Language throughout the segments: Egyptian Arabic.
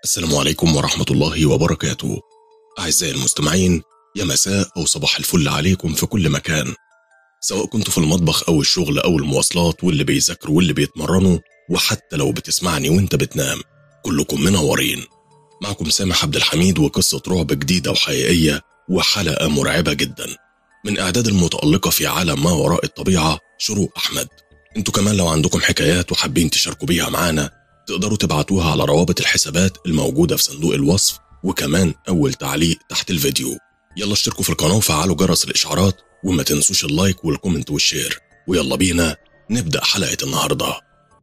السلام عليكم ورحمة الله وبركاته أعزائي المستمعين يا مساء أو صباح الفل عليكم في كل مكان سواء كنتوا في المطبخ أو الشغل أو المواصلات واللي بيذاكروا واللي بيتمرنوا وحتى لو بتسمعني وانت بتنام كلكم منورين معكم سامح عبد الحميد وقصة رعب جديدة وحقيقية وحلقة مرعبة جدا من إعداد المتألقة في عالم ما وراء الطبيعة شروق أحمد انتوا كمان لو عندكم حكايات وحابين تشاركوا بيها معانا تقدروا تبعتوها على روابط الحسابات الموجودة في صندوق الوصف وكمان أول تعليق تحت الفيديو يلا اشتركوا في القناة وفعلوا جرس الإشعارات وما تنسوش اللايك والكومنت والشير ويلا بينا نبدأ حلقة النهاردة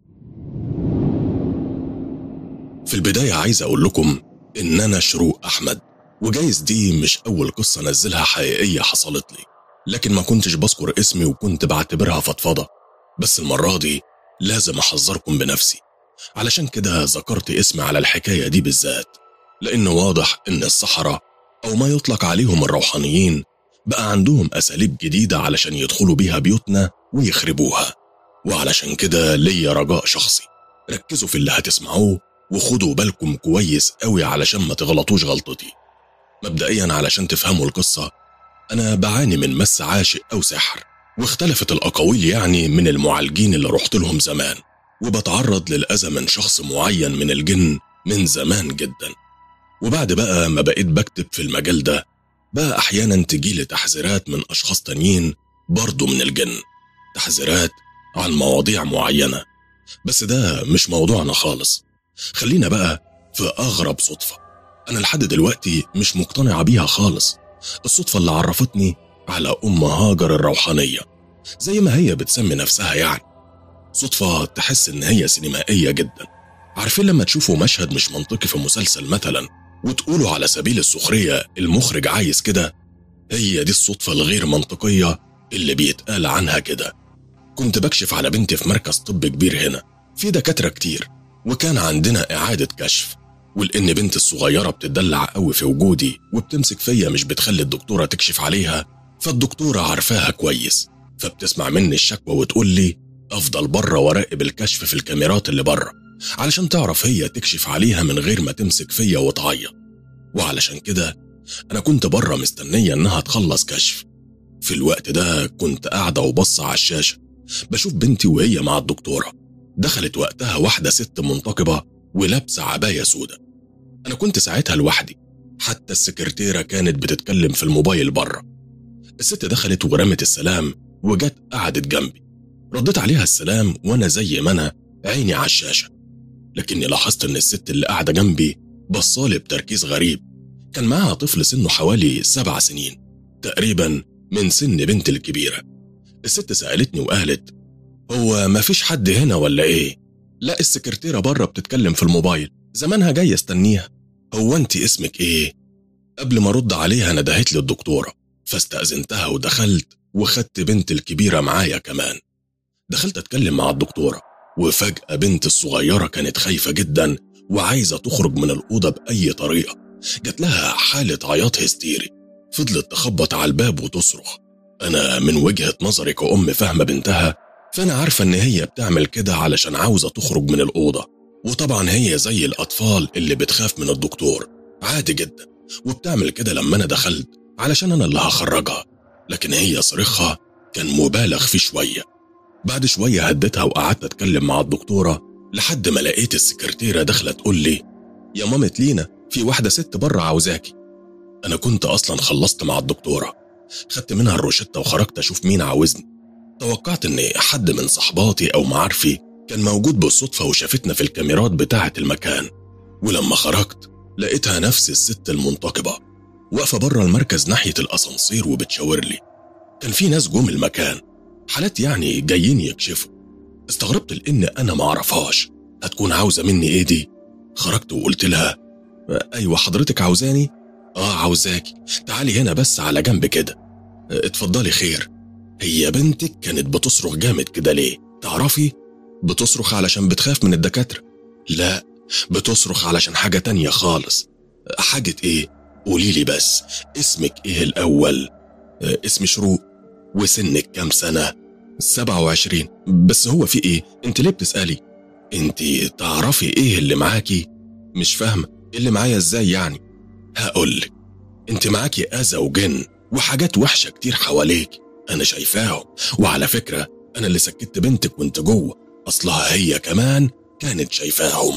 في البداية عايز أقول لكم إن أنا شروق أحمد وجايز دي مش أول قصة نزلها حقيقية حصلت لي لكن ما كنتش بذكر اسمي وكنت بعتبرها فضفضة بس المرة دي لازم أحذركم بنفسي علشان كده ذكرت اسمي على الحكاية دي بالذات لأن واضح إن السحرة أو ما يطلق عليهم الروحانيين بقى عندهم أساليب جديدة علشان يدخلوا بيها بيوتنا ويخربوها وعلشان كده ليا رجاء شخصي ركزوا في اللي هتسمعوه وخدوا بالكم كويس قوي علشان ما تغلطوش غلطتي مبدئيا علشان تفهموا القصة أنا بعاني من مس عاشق أو سحر واختلفت الأقاويل يعني من المعالجين اللي رحت لهم زمان وبتعرض للأذى من شخص معين من الجن من زمان جدا وبعد بقى ما بقيت بكتب في المجال ده بقى أحيانا تجيلي تحذيرات من أشخاص تانيين برضه من الجن تحذيرات عن مواضيع معينة بس ده مش موضوعنا خالص خلينا بقى في أغرب صدفة أنا لحد دلوقتي مش مقتنعة بيها خالص الصدفة اللي عرفتني على أم هاجر الروحانية زي ما هي بتسمي نفسها يعني صدفة تحس إن هي سينمائية جدا عارفين لما تشوفوا مشهد مش منطقي في مسلسل مثلا وتقولوا على سبيل السخرية المخرج عايز كده هي دي الصدفة الغير منطقية اللي بيتقال عنها كده كنت بكشف على بنتي في مركز طب كبير هنا في دكاترة كتير وكان عندنا إعادة كشف ولأن بنتي الصغيرة بتدلع قوي في وجودي وبتمسك فيا مش بتخلي الدكتورة تكشف عليها فالدكتورة عارفاها كويس فبتسمع مني الشكوى وتقول لي أفضل بره وراقب الكشف في الكاميرات اللي بره علشان تعرف هي تكشف عليها من غير ما تمسك فيا وتعيط وعلشان كده أنا كنت بره مستنية إنها تخلص كشف في الوقت ده كنت قاعدة وبص على الشاشة بشوف بنتي وهي مع الدكتورة دخلت وقتها واحدة ست منتقبة ولابسة عباية سودة أنا كنت ساعتها لوحدي حتى السكرتيرة كانت بتتكلم في الموبايل بره الست دخلت ورمت السلام وجت قعدت جنبي رديت عليها السلام وأنا زي ما أنا عيني على الشاشة لكني لاحظت إن الست اللي قاعدة جنبي بصالي بتركيز غريب كان معاها طفل سنه حوالي سبع سنين تقريبا من سن بنت الكبيرة الست سألتني وقالت هو مفيش حد هنا ولا ايه؟ لا السكرتيرة بره بتتكلم في الموبايل زمانها جاية استنيها هو انت اسمك ايه؟ قبل ما ارد عليها ندهت لي الدكتورة فاستأذنتها ودخلت وخدت بنت الكبيرة معايا كمان دخلت اتكلم مع الدكتورة وفجأة بنت الصغيرة كانت خايفة جدا وعايزة تخرج من الأوضة بأي طريقة جات لها حالة عياط هستيري فضلت تخبط على الباب وتصرخ أنا من وجهة نظري كأم فاهمة بنتها فأنا عارفة إن هي بتعمل كده علشان عاوزة تخرج من الأوضة وطبعا هي زي الأطفال اللي بتخاف من الدكتور عادي جدا وبتعمل كده لما أنا دخلت علشان أنا اللي هخرجها لكن هي صريخها كان مبالغ فيه شوية بعد شوية هديتها وقعدت أتكلم مع الدكتورة لحد ما لقيت السكرتيرة داخلة تقول لي يا مامة لينا في واحدة ست بره عاوزاكي أنا كنت أصلا خلصت مع الدكتورة خدت منها الروشتة وخرجت أشوف مين عاوزني توقعت إن حد من صحباتي أو معارفي كان موجود بالصدفة وشافتنا في الكاميرات بتاعة المكان ولما خرجت لقيتها نفس الست المنتقبة واقفة بره المركز ناحية الأسانسير وبتشاور لي كان في ناس جم المكان حالات يعني جايين يكشفوا استغربت لأن أنا ما أعرفهاش هتكون عاوزة مني إيه دي خرجت وقلت لها أيوة حضرتك عاوزاني آه عاوزاكي تعالي هنا بس على جنب كده اتفضلي خير هي بنتك كانت بتصرخ جامد كده ليه تعرفي بتصرخ علشان بتخاف من الدكاترة لا بتصرخ علشان حاجة تانية خالص حاجة ايه قولي لي بس اسمك ايه الاول اه اسمي شروق وسنك كام سنة سبعة وعشرين بس هو في ايه انت ليه بتسألي انت تعرفي ايه اللي معاكي مش فاهمة اللي معايا ازاي يعني هقولك انت معاكي اذى وجن وحاجات وحشه كتير حواليك انا شايفاهم وعلى فكره انا اللي سكت بنتك وانت جوه اصلها هي كمان كانت شايفاهم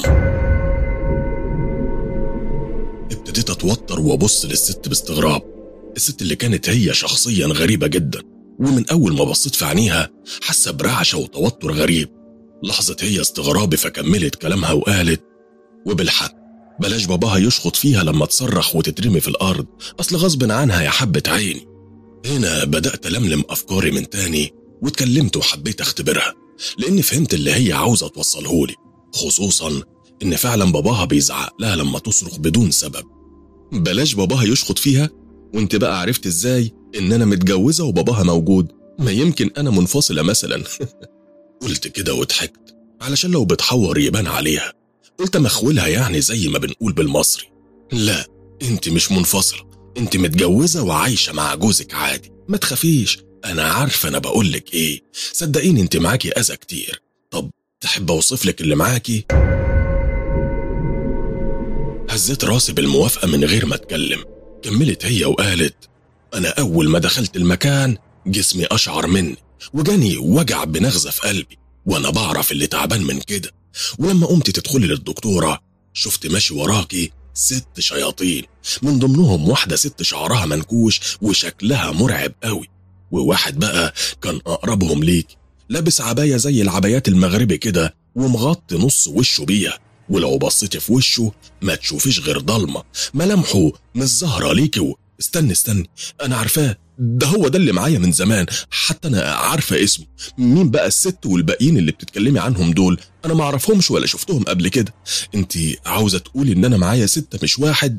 ابتديت اتوتر وابص للست باستغراب الست اللي كانت هي شخصيا غريبه جدا ومن اول ما بصيت في عينيها حاسه برعشه وتوتر غريب لحظه هي استغرابي فكملت كلامها وقالت وبالحق بلاش باباها يشخط فيها لما تصرخ وتترمي في الارض اصل غصب عنها يا حبه عيني هنا بدات الملم افكاري من تاني واتكلمت وحبيت اختبرها لاني فهمت اللي هي عاوزه توصلهولي خصوصا ان فعلا باباها بيزعق لها لما تصرخ بدون سبب بلاش باباها يشخط فيها وانت بقى عرفت ازاي ان انا متجوزه وباباها موجود ما يمكن انا منفصله مثلا قلت كده وضحكت علشان لو بتحور يبان عليها قلت مخولها يعني زي ما بنقول بالمصري لا انت مش منفصله انت متجوزه وعايشه مع جوزك عادي ما تخافيش انا عارفه انا بقولك ايه صدقيني انت معاكي اذى كتير طب تحب اوصف لك اللي معاكي هزيت راسي بالموافقه من غير ما اتكلم كملت هي وقالت انا اول ما دخلت المكان جسمي اشعر مني وجاني وجع بنغزه في قلبي وانا بعرف اللي تعبان من كده ولما قمت تدخلي للدكتوره شفت ماشي وراكي ست شياطين من ضمنهم واحدة ست شعرها منكوش وشكلها مرعب قوي وواحد بقى كان أقربهم ليك لابس عباية زي العبايات المغربي كده ومغطي نص وشه بيها ولو بصيت في وشه ما تشوفيش غير ضلمة ملامحه مش ظاهرة ليكي و... استني استني أنا عارفاه ده هو ده اللي معايا من زمان حتى أنا عارفة اسمه مين بقى الست والباقيين اللي بتتكلمي عنهم دول أنا ما أعرفهمش ولا شفتهم قبل كده أنت عاوزة تقولي إن أنا معايا ستة مش واحد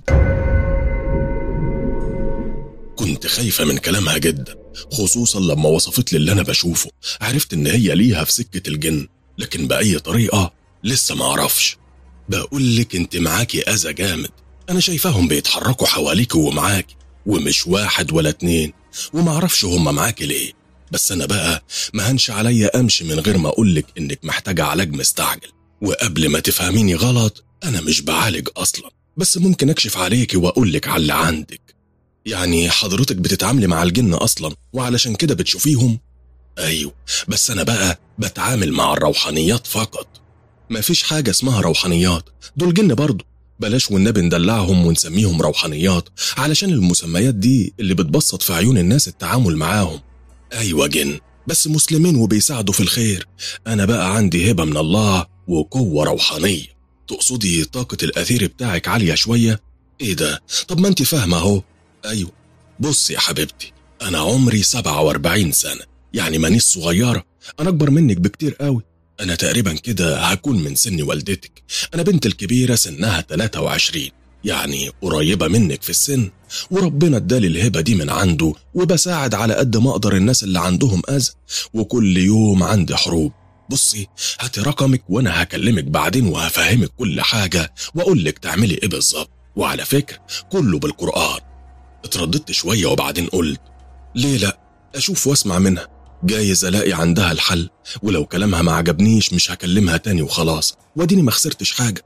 كنت خايفة من كلامها جدا خصوصا لما وصفت لي اللي أنا بشوفه عرفت إن هي ليها في سكة الجن لكن بأي طريقة لسه ما أعرفش بقول لك أنت معاكي أذى جامد أنا شايفاهم بيتحركوا حواليك ومعاكي ومش واحد ولا اتنين وما اعرفش هما معاكي ليه بس انا بقى ما هنش عليا امشي من غير ما اقولك انك محتاجه علاج مستعجل وقبل ما تفهميني غلط انا مش بعالج اصلا بس ممكن اكشف عليكي واقولك على اللي عندك يعني حضرتك بتتعاملي مع الجن اصلا وعلشان كده بتشوفيهم ايوه بس انا بقى بتعامل مع الروحانيات فقط مفيش حاجه اسمها روحانيات دول جن برضه بلاش والنبي ندلعهم ونسميهم روحانيات علشان المسميات دي اللي بتبسط في عيون الناس التعامل معاهم أيوة جن بس مسلمين وبيساعدوا في الخير أنا بقى عندي هبة من الله وقوة روحانية تقصدي طاقة الأثير بتاعك عالية شوية؟ إيه ده؟ طب ما أنت فاهمة أهو أيوة بص يا حبيبتي أنا عمري 47 سنة يعني مانيش صغيرة أنا أكبر منك بكتير قوي أنا تقريبا كده هكون من سن والدتك أنا بنت الكبيرة سنها 23 يعني قريبة منك في السن وربنا ادالي الهبة دي من عنده وبساعد على قد ما أقدر الناس اللي عندهم أذى وكل يوم عندي حروب بصي هاتي رقمك وأنا هكلمك بعدين وهفهمك كل حاجة وأقول لك تعملي إيه بالظبط وعلى فكرة كله بالقرآن اترددت شوية وبعدين قلت ليه لأ أشوف وأسمع منها جايز الاقي عندها الحل ولو كلامها ما عجبنيش مش هكلمها تاني وخلاص واديني ما خسرتش حاجه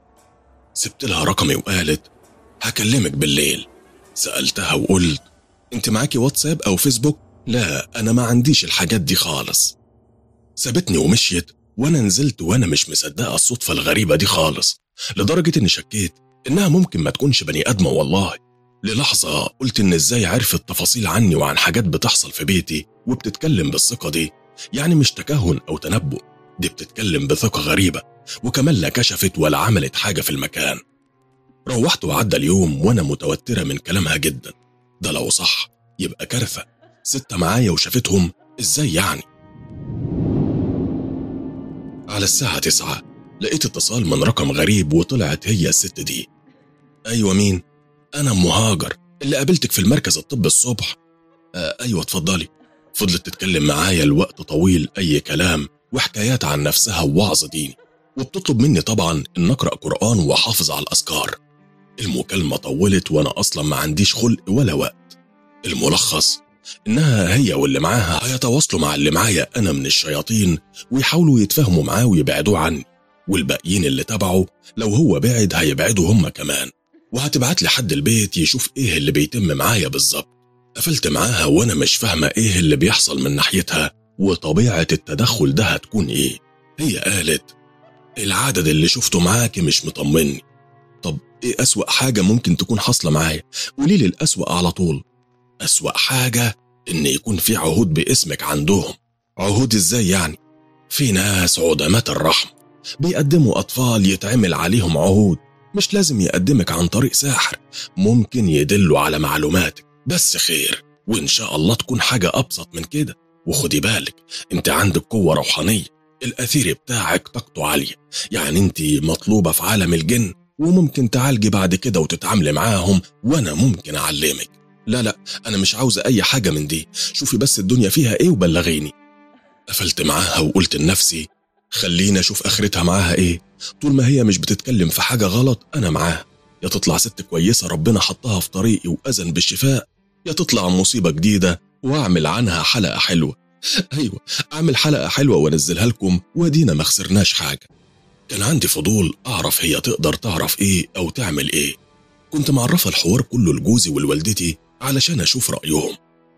سبت لها رقمي وقالت هكلمك بالليل سالتها وقلت انت معاكي واتساب او فيسبوك لا انا ما عنديش الحاجات دي خالص سابتني ومشيت وانا نزلت وانا مش مصدقه الصدفه الغريبه دي خالص لدرجه اني شكيت انها ممكن ما تكونش بني ادمه والله للحظة قلت إن إزاي عرفت تفاصيل عني وعن حاجات بتحصل في بيتي وبتتكلم بالثقة دي يعني مش تكهن أو تنبؤ دي بتتكلم بثقة غريبة وكمان لا كشفت ولا عملت حاجة في المكان روحت وعدى اليوم وأنا متوترة من كلامها جدا ده لو صح يبقى كارثة ستة معايا وشافتهم إزاي يعني على الساعة تسعة لقيت اتصال من رقم غريب وطلعت هي الست دي أيوة مين؟ أنا أم هاجر اللي قابلتك في المركز الطب الصبح آه أيوة اتفضلي فضلت تتكلم معايا الوقت طويل أي كلام وحكايات عن نفسها ووعظ ديني وبتطلب مني طبعا إن أقرأ قرآن وأحافظ على الأذكار المكالمة طولت وأنا أصلا ما عنديش خلق ولا وقت الملخص إنها هي واللي معاها هيتواصلوا مع اللي معايا أنا من الشياطين ويحاولوا يتفاهموا معاه ويبعدوه عني والباقيين اللي تبعه لو هو بعد هيبعدوا هم كمان وهتبعت لي حد البيت يشوف ايه اللي بيتم معايا بالظبط قفلت معاها وانا مش فاهمه ايه اللي بيحصل من ناحيتها وطبيعه التدخل ده هتكون ايه هي قالت العدد اللي شفته معاكي مش مطمني طب ايه اسوا حاجه ممكن تكون حاصله معايا قولي لي الاسوا على طول اسوا حاجه ان يكون في عهود باسمك عندهم عهود ازاي يعني في ناس عدمات الرحم بيقدموا اطفال يتعمل عليهم عهود مش لازم يقدمك عن طريق ساحر ممكن يدلوا على معلوماتك بس خير وإن شاء الله تكون حاجة أبسط من كده وخدي بالك أنت عندك قوة روحانية الأثير بتاعك طاقته عالية يعني أنت مطلوبة في عالم الجن وممكن تعالجي بعد كده وتتعاملي معاهم وأنا ممكن أعلمك لا لا أنا مش عاوزة أي حاجة من دي شوفي بس الدنيا فيها إيه وبلغيني قفلت معاها وقلت لنفسي خليني أشوف آخرتها معاها إيه طول ما هي مش بتتكلم في حاجة غلط أنا معاها يا تطلع ست كويسة ربنا حطها في طريقي وأذن بالشفاء يا تطلع مصيبة جديدة وأعمل عنها حلقة حلوة أيوة أعمل حلقة حلوة وأنزلها لكم ودينا ما خسرناش حاجة كان عندي فضول أعرف هي تقدر تعرف إيه أو تعمل إيه كنت معرفة الحوار كله لجوزي ولوالدتي علشان أشوف رأيهم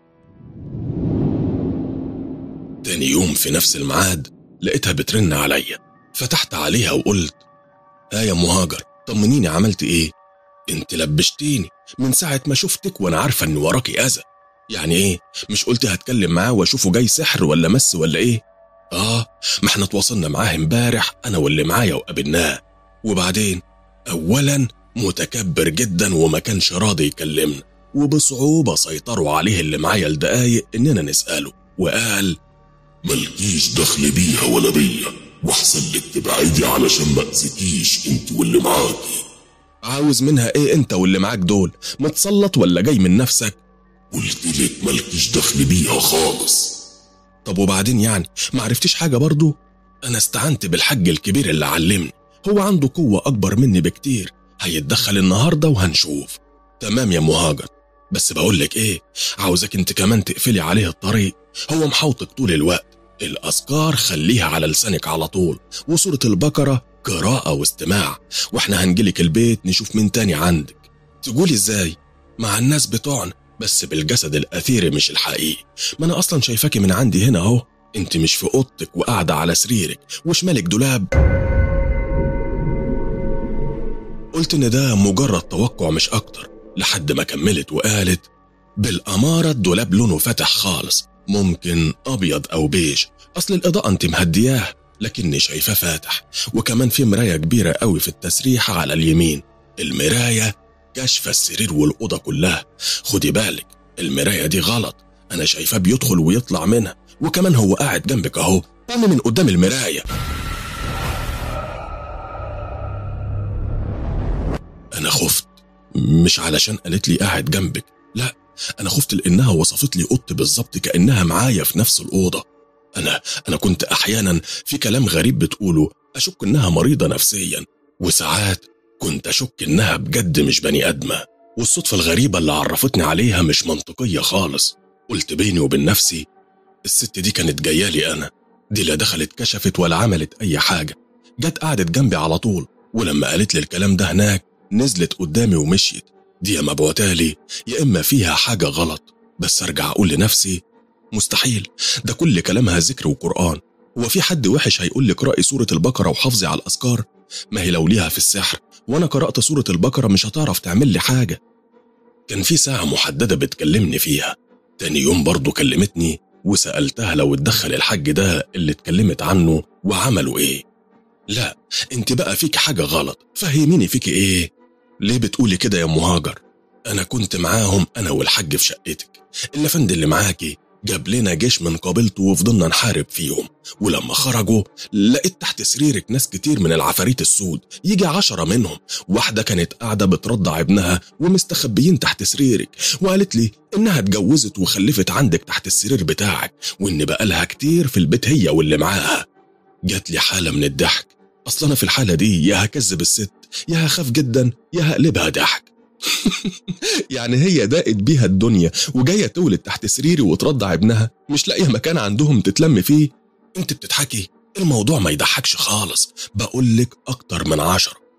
تاني يوم في نفس الميعاد لقيتها بترن عليا فتحت عليها وقلت ها يا مهاجر طمنيني عملت ايه انت لبشتيني من ساعة ما شفتك وانا عارفة ان وراكي اذى يعني ايه مش قلت هتكلم معاه واشوفه جاي سحر ولا مس ولا ايه اه ما احنا تواصلنا معاه امبارح انا واللي معايا وقابلناه وبعدين اولا متكبر جدا وما كانش راضي يكلمنا وبصعوبة سيطروا عليه اللي معايا لدقايق اننا نسأله وقال ملكيش دخل بيها ولا بيا واحسن لك تبعدي علشان ما اذيكيش انت واللي معاكي عاوز منها ايه انت واللي معاك دول متسلط ولا جاي من نفسك قلت لك ملكيش دخل بيها خالص طب وبعدين يعني ما عرفتيش حاجة برضو انا استعنت بالحج الكبير اللي علمني هو عنده قوة اكبر مني بكتير هيتدخل النهاردة وهنشوف تمام يا مهاجر بس بقولك ايه عاوزك انت كمان تقفلي عليه الطريق هو محوطك طول الوقت الأذكار خليها على لسانك على طول وسورة البقرة قراءة واستماع واحنا هنجيلك البيت نشوف مين تاني عندك تقولي ازاي مع الناس بتوعنا بس بالجسد الأثيري مش الحقيقي ما أنا أصلا شايفاكي من عندي هنا أهو أنت مش في أوضتك وقاعدة على سريرك وشمالك دولاب قلت إن ده مجرد توقع مش أكتر لحد ما كملت وقالت بالأمارة الدولاب لونه فاتح خالص ممكن أبيض أو بيج أصل الإضاءة أنت مهدياه لكني شايفاه فاتح وكمان في مراية كبيرة قوي في التسريحة على اليمين المراية كاشفة السرير والأوضة كلها خدي بالك المراية دي غلط أنا شايفاه بيدخل ويطلع منها وكمان هو قاعد جنبك أهو طالع من قدام المراية أنا خفت مش علشان قالت لي قاعد جنبك لا أنا خفت لأنها وصفت لي أوضتي بالظبط كأنها معايا في نفس الأوضة أنا أنا كنت أحيانا في كلام غريب بتقوله أشك إنها مريضة نفسيا وساعات كنت أشك إنها بجد مش بني آدمة والصدفة الغريبة اللي عرفتني عليها مش منطقية خالص قلت بيني وبين نفسي الست دي كانت جاية لي أنا دي لا دخلت كشفت ولا عملت أي حاجة جت قعدت جنبي على طول ولما قالت لي الكلام ده هناك نزلت قدامي ومشيت دي يا مبعوتالي يا إما فيها حاجة غلط بس أرجع أقول لنفسي مستحيل ده كل كلامها ذكر وقرآن هو في حد وحش هيقول لك اقرأي سورة البقرة وحافظي على الأذكار ما هي لو ليها في السحر وأنا قرأت سورة البقرة مش هتعرف تعمل لي حاجة كان في ساعة محددة بتكلمني فيها تاني يوم برضه كلمتني وسألتها لو اتدخل الحج ده اللي اتكلمت عنه وعملوا ايه لا انت بقى فيك حاجة غلط فهميني فيك ايه ليه بتقولي كده يا مهاجر انا كنت معاهم انا والحج في شقتك الافند اللي معاكي جاب لنا جيش من قبيلته وفضلنا نحارب فيهم ولما خرجوا لقيت تحت سريرك ناس كتير من العفاريت السود يجي عشرة منهم واحدة كانت قاعدة بترضع ابنها ومستخبيين تحت سريرك وقالت لي إنها اتجوزت وخلفت عندك تحت السرير بتاعك وإن بقالها كتير في البيت هي واللي معاها جات لي حالة من الضحك أصل أنا في الحالة دي يا هكذب الست يا هخاف جدا يا هقلبها ضحك يعني هي داقت بيها الدنيا وجاية تولد تحت سريري وترضع ابنها مش لاقية مكان عندهم تتلم فيه انت بتضحكي الموضوع ما يضحكش خالص بقولك اكتر من عشرة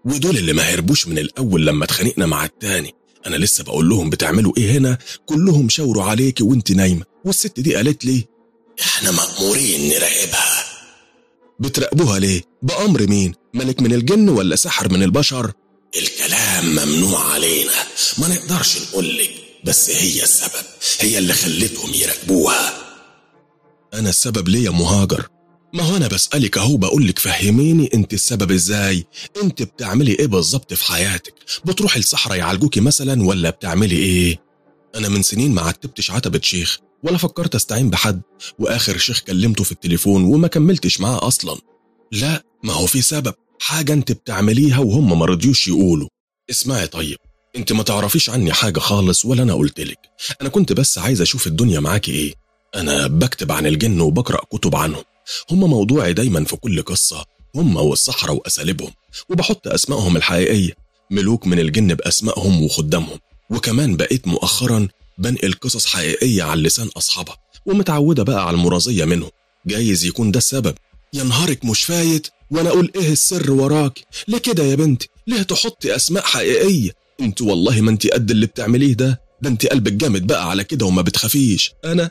ودول اللي ما هربوش من الأول لما اتخانقنا مع التاني أنا لسه بقول لهم بتعملوا إيه هنا كلهم شاوروا عليكي وانت نايمة والست دي قالت لي احنا مأمورين نراقبها بتراقبوها ليه بأمر مين ملك من الجن ولا سحر من البشر الكلام ممنوع علينا ما نقدرش نقولك بس هي السبب هي اللي خلتهم يراقبوها أنا السبب ليه يا مهاجر ما هو أنا بسألك أهو بقولك فهميني أنت السبب إزاي أنت بتعملي إيه بالظبط في حياتك بتروحي الصحراء يعالجوكي مثلا ولا بتعملي إيه أنا من سنين ما عتبتش عتبة شيخ ولا فكرت استعين بحد واخر شيخ كلمته في التليفون وما كملتش معاه اصلا لا ما هو في سبب حاجه انت بتعمليها وهم ما رضيوش يقولوا اسمعي طيب انت ما تعرفيش عني حاجه خالص ولا انا قلتلك انا كنت بس عايز اشوف الدنيا معاكي ايه انا بكتب عن الجن وبقرا كتب عنهم هم موضوعي دايما في كل قصه هم والصحراء واساليبهم وبحط اسمائهم الحقيقيه ملوك من الجن باسمائهم وخدامهم وكمان بقيت مؤخرا بنقل قصص حقيقية على لسان أصحابها ومتعودة بقى على المرازية منهم جايز يكون ده السبب يا نهارك مش فايت وانا اقول ايه السر وراك ليه كده يا بنتي ليه تحطي اسماء حقيقيه انت والله ما انت قد اللي بتعمليه ده ده انت قلبك جامد بقى على كده وما بتخافيش انا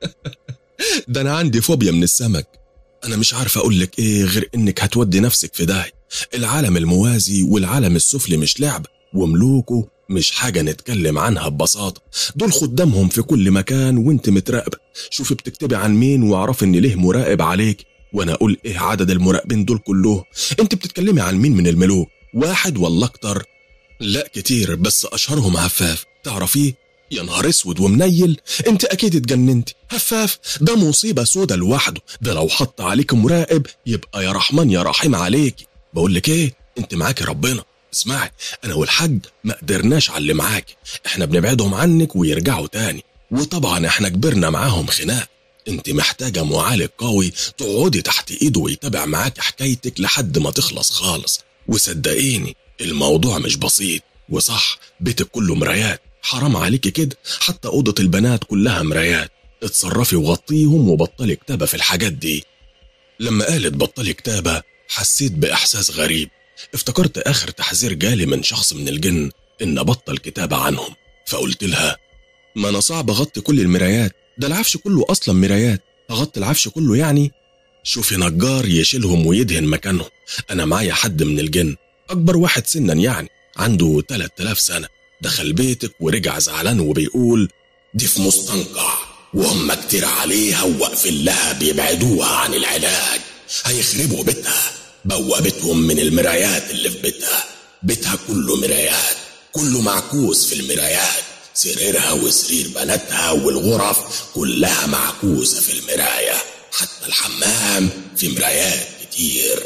ده انا عندي فوبيا من السمك انا مش عارف اقول لك ايه غير انك هتودي نفسك في داهيه العالم الموازي والعالم السفلي مش لعبه وملوكه مش حاجة نتكلم عنها ببساطة دول خدامهم في كل مكان وانت متراقبة شوفي بتكتبي عن مين واعرفي ان ليه مراقب عليك وانا اقول ايه عدد المراقبين دول كلهم انت بتتكلمي عن مين من الملوك واحد ولا اكتر لا كتير بس اشهرهم هفاف تعرفيه يا نهار اسود ومنيل انت اكيد اتجننتي هفاف ده مصيبه سودا لوحده ده لو حط عليك مراقب يبقى يا رحمن يا رحيم عليكي بقول لك ايه انت معاكي ربنا اسمعي انا والحاج ما قدرناش على اللي معاكي احنا بنبعدهم عنك ويرجعوا تاني وطبعا احنا كبرنا معاهم خناق انت محتاجة معالج قوي تقعدي تحت ايده ويتابع معاك حكايتك لحد ما تخلص خالص وصدقيني الموضوع مش بسيط وصح بيتك كله مرايات حرام عليكي كده حتى أوضة البنات كلها مرايات اتصرفي وغطيهم وبطلي كتابة في الحاجات دي لما قالت بطلي كتابة حسيت بإحساس غريب افتكرت آخر تحذير جالي من شخص من الجن إن بطل كتابة عنهم فقلت لها ما أنا صعب أغطي كل المرايات ده العفش كله أصلا مرايات أغطي العفش كله يعني شوفي نجار يشيلهم ويدهن مكانهم أنا معايا حد من الجن أكبر واحد سنا يعني عنده 3000 سنة دخل بيتك ورجع زعلان وبيقول دي في مستنقع وهم كتير عليها وواقفين لها بيبعدوها عن العلاج هيخربوا بيتها بوابتهم من المرايات اللي في بيتها بيتها كله مرايات كله معكوس في المرايات سريرها وسرير بناتها والغرف كلها معكوسة في المراية حتى الحمام في مرايات كتير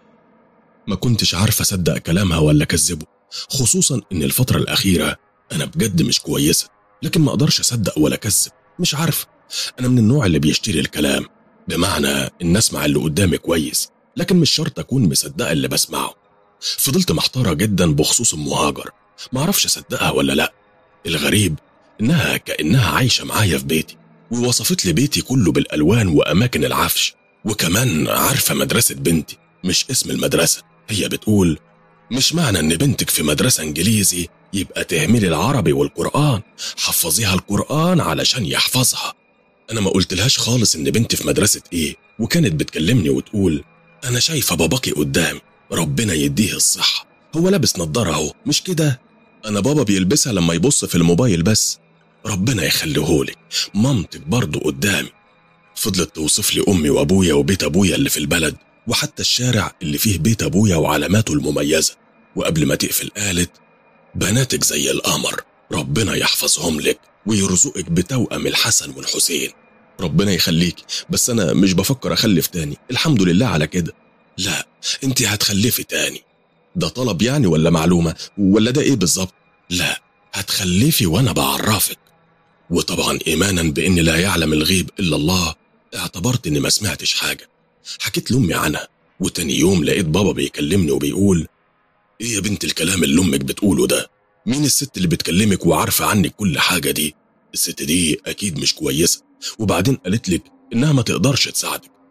ما كنتش عارف أصدق كلامها ولا أكذبه خصوصا إن الفترة الأخيرة أنا بجد مش كويسة لكن ما أقدرش أصدق ولا أكذب مش عارف أنا من النوع اللي بيشتري الكلام بمعنى إن أسمع اللي قدامي كويس لكن مش شرط أكون مصدقة اللي بسمعه فضلت محتارة جدا بخصوص أم هاجر معرفش أصدقها ولا لأ الغريب إنها كأنها عايشة معايا في بيتي ووصفت لي بيتي كله بالألوان وأماكن العفش وكمان عارفة مدرسة بنتي مش اسم المدرسة هي بتقول مش معنى إن بنتك في مدرسة إنجليزي يبقى تهملي العربي والقرآن حفظيها القرآن علشان يحفظها أنا ما قلتلهاش خالص إن بنتي في مدرسة إيه وكانت بتكلمني وتقول أنا شايفة باباكي قدامي ربنا يديه الصحة هو لابس نضارة أهو مش كده أنا بابا بيلبسها لما يبص في الموبايل بس ربنا يخليهولك مامتك برضه قدامي فضلت توصف لي أمي وأبويا وبيت أبويا اللي في البلد وحتى الشارع اللي فيه بيت أبويا وعلاماته المميزة وقبل ما تقفل قالت بناتك زي القمر ربنا يحفظهم لك ويرزقك بتوأم الحسن والحسين ربنا يخليك بس أنا مش بفكر أخلف تاني الحمد لله على كده لا انت هتخلفي تاني ده طلب يعني ولا معلومة ولا ده ايه بالظبط لا هتخلفي وانا بعرفك وطبعا ايمانا بان لا يعلم الغيب الا الله اعتبرت اني ما سمعتش حاجة حكيت لامي عنها وتاني يوم لقيت بابا بيكلمني وبيقول ايه يا بنت الكلام اللي امك بتقوله ده مين الست اللي بتكلمك وعارفة عنك كل حاجة دي الست دي اكيد مش كويسة وبعدين قالت لك انها ما تقدرش تساعدك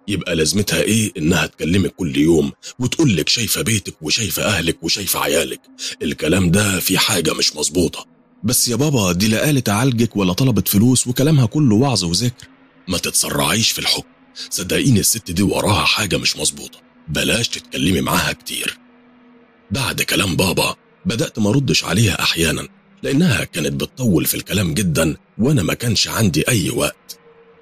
يبقى لازمتها ايه انها تكلمك كل يوم وتقولك شايفة بيتك وشايفة اهلك وشايفة عيالك الكلام ده في حاجة مش مظبوطة بس يا بابا دي لا قالت اعالجك ولا طلبت فلوس وكلامها كله وعظ وذكر ما تتسرعيش في الحكم صدقيني الست دي وراها حاجة مش مظبوطة بلاش تتكلمي معاها كتير بعد كلام بابا بدأت ما ردش عليها أحيانا لأنها كانت بتطول في الكلام جدا وأنا ما كانش عندي أي وقت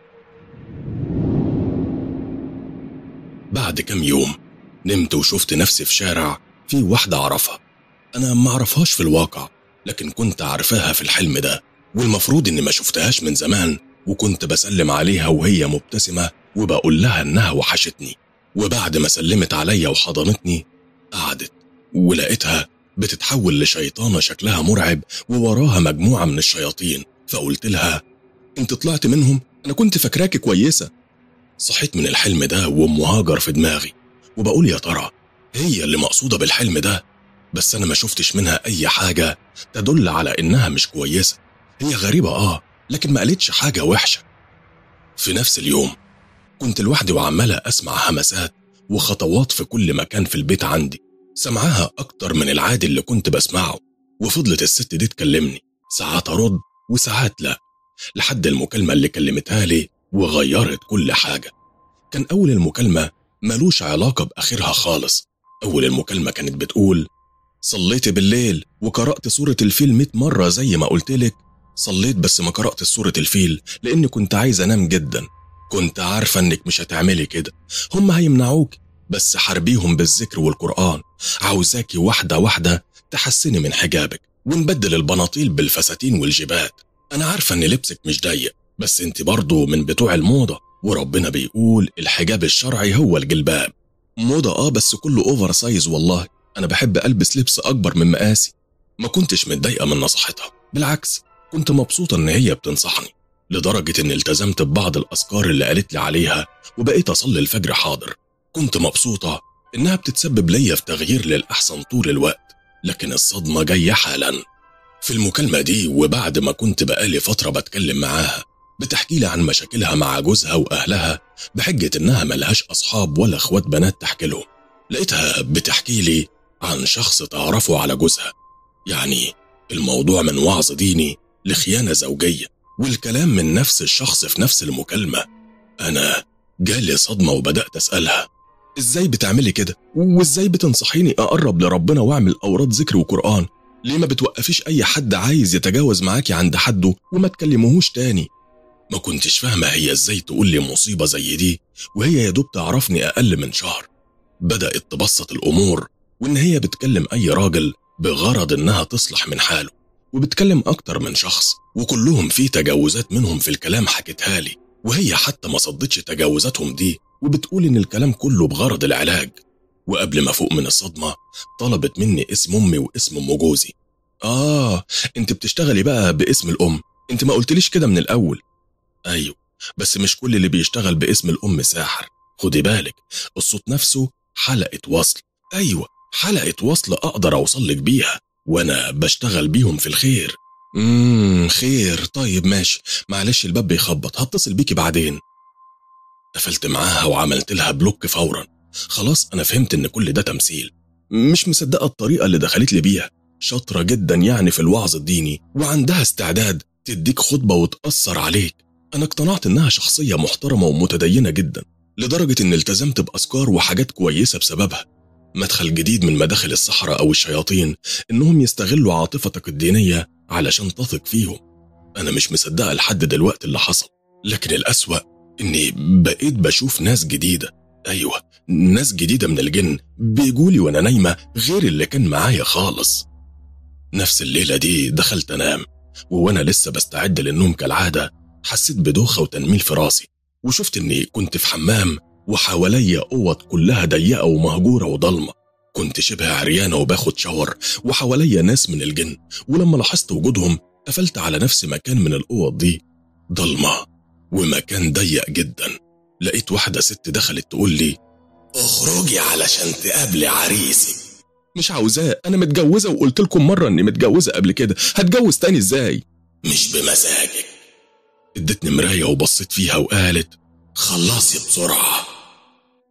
بعد كام يوم نمت وشفت نفسي في شارع في واحدة أعرفها أنا ما أعرفهاش في الواقع لكن كنت عارفاها في الحلم ده والمفروض إني ما شفتهاش من زمان وكنت بسلم عليها وهي مبتسمة وبقول لها إنها وحشتني وبعد ما سلمت عليا وحضنتني قعدت ولقيتها بتتحول لشيطانة شكلها مرعب ووراها مجموعة من الشياطين فقلت لها انت طلعت منهم انا كنت فاكراكي كويسة صحيت من الحلم ده وام هاجر في دماغي وبقول يا ترى هي اللي مقصودة بالحلم ده بس انا ما شفتش منها اي حاجة تدل على انها مش كويسة هي غريبة اه لكن ما قالتش حاجة وحشة في نفس اليوم كنت لوحدي وعمالة أسمع همسات وخطوات في كل مكان في البيت عندي سمعها أكتر من العادي اللي كنت بسمعه وفضلت الست دي تكلمني ساعات أرد وساعات لا لحد المكالمة اللي كلمتها لي وغيرت كل حاجة كان أول المكالمة ملوش علاقة بآخرها خالص أول المكالمة كانت بتقول صليت بالليل وقرأت سورة الفيل 100 مرة زي ما قلتلك صليت بس ما قرأت سورة الفيل لأني كنت عايز أنام جدا كنت عارفة إنك مش هتعملي كده هم هيمنعوك بس حاربيهم بالذكر والقرآن عاوزاكي واحدة واحدة تحسني من حجابك ونبدل البناطيل بالفساتين والجيبات أنا عارفة إن لبسك مش ضيق بس أنت برضو من بتوع الموضة وربنا بيقول الحجاب الشرعي هو الجلباب موضة آه بس كله أوفر سايز والله أنا بحب ألبس لبس أكبر من مقاسي ما كنتش متضايقة من نصيحتها بالعكس كنت مبسوطة إن هي بتنصحني لدرجة إن التزمت ببعض الأذكار اللي قالت لي عليها وبقيت أصلي الفجر حاضر كنت مبسوطة إنها بتتسبب ليا في تغيير للأحسن طول الوقت لكن الصدمة جاية حالا في المكالمة دي وبعد ما كنت بقالي فترة بتكلم معاها بتحكي لي عن مشاكلها مع جوزها وأهلها بحجة إنها ملهاش أصحاب ولا إخوات بنات تحكي لهم لقيتها بتحكي لي عن شخص تعرفه على جوزها يعني الموضوع من وعظ ديني لخيانة زوجية والكلام من نفس الشخص في نفس المكالمة أنا جالي صدمة وبدأت أسألها إزاي بتعملي كده؟ وإزاي بتنصحيني أقرب لربنا وأعمل أوراد ذكر وقرآن؟ ليه ما بتوقفيش أي حد عايز يتجاوز معاكي عند حده وما تكلموهوش تاني؟ ما كنتش فاهمة هي إزاي تقول لي مصيبة زي دي وهي يا دوب تعرفني أقل من شهر بدأت تبسط الأمور وإن هي بتكلم أي راجل بغرض إنها تصلح من حاله وبتكلم أكتر من شخص وكلهم في تجاوزات منهم في الكلام حكتها لي وهي حتى ما صدتش تجاوزاتهم دي وبتقول إن الكلام كله بغرض العلاج وقبل ما فوق من الصدمة طلبت مني اسم أمي واسم أم جوزي آه أنت بتشتغلي بقى باسم الأم أنت ما قلتليش كده من الأول أيوه بس مش كل اللي بيشتغل باسم الأم ساحر خدي بالك الصوت نفسه حلقة وصل أيوه حلقة وصل أقدر أوصلك بيها وأنا بشتغل بيهم في الخير امم خير طيب ماشي معلش الباب بيخبط هتصل بيكي بعدين قفلت معاها وعملت لها بلوك فورا خلاص أنا فهمت إن كل ده تمثيل مش مصدقة الطريقة اللي دخلت لي بيها شاطرة جدا يعني في الوعظ الديني وعندها استعداد تديك خطبة وتأثر عليك أنا اقتنعت إنها شخصية محترمة ومتدينة جدا لدرجة إن التزمت بأذكار وحاجات كويسة بسببها مدخل جديد من مداخل السحرة أو الشياطين إنهم يستغلوا عاطفتك الدينية علشان تثق فيهم أنا مش مصدقة لحد دلوقتي اللي حصل لكن الأسوأ إني بقيت بشوف ناس جديدة أيوة ناس جديدة من الجن بيجولي وأنا نايمة غير اللي كان معايا خالص نفس الليلة دي دخلت أنام وأنا لسه بستعد للنوم كالعادة حسيت بدوخة وتنميل في راسي وشفت إني كنت في حمام وحواليا أوض كلها ضيقة ومهجورة وضلمة كنت شبه عريانة وباخد شاور وحواليا ناس من الجن ولما لاحظت وجودهم قفلت على نفس مكان من الأوض دي ضلمة ومكان ضيق جدا لقيت واحدة ست دخلت تقول لي اخرجي علشان تقابلي عريسك مش عاوزاه أنا متجوزة وقلت لكم مرة إني متجوزة قبل كده هتجوز تاني إزاي مش بمزاجك ادتني مراية وبصيت فيها وقالت خلصي بسرعة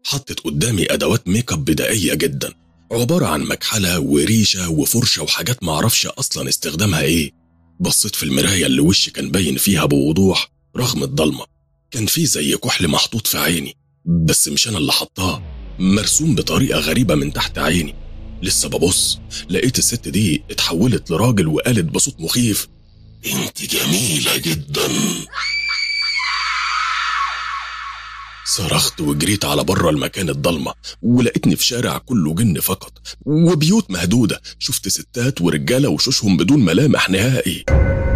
حطت قدامي أدوات ميك اب بدائية جدا عبارة عن مكحلة وريشة وفرشة وحاجات معرفش أصلا استخدامها إيه بصيت في المراية اللي وشي كان باين فيها بوضوح رغم الضلمة كان في زي كحل محطوط في عيني بس مش أنا اللي حطاه مرسوم بطريقة غريبة من تحت عيني لسه ببص لقيت الست دي اتحولت لراجل وقالت بصوت مخيف انت جميلة جدا صرخت وجريت على بره المكان الضلمة ولقيتني في شارع كله جن فقط وبيوت مهدودة شفت ستات ورجالة وشوشهم بدون ملامح نهائي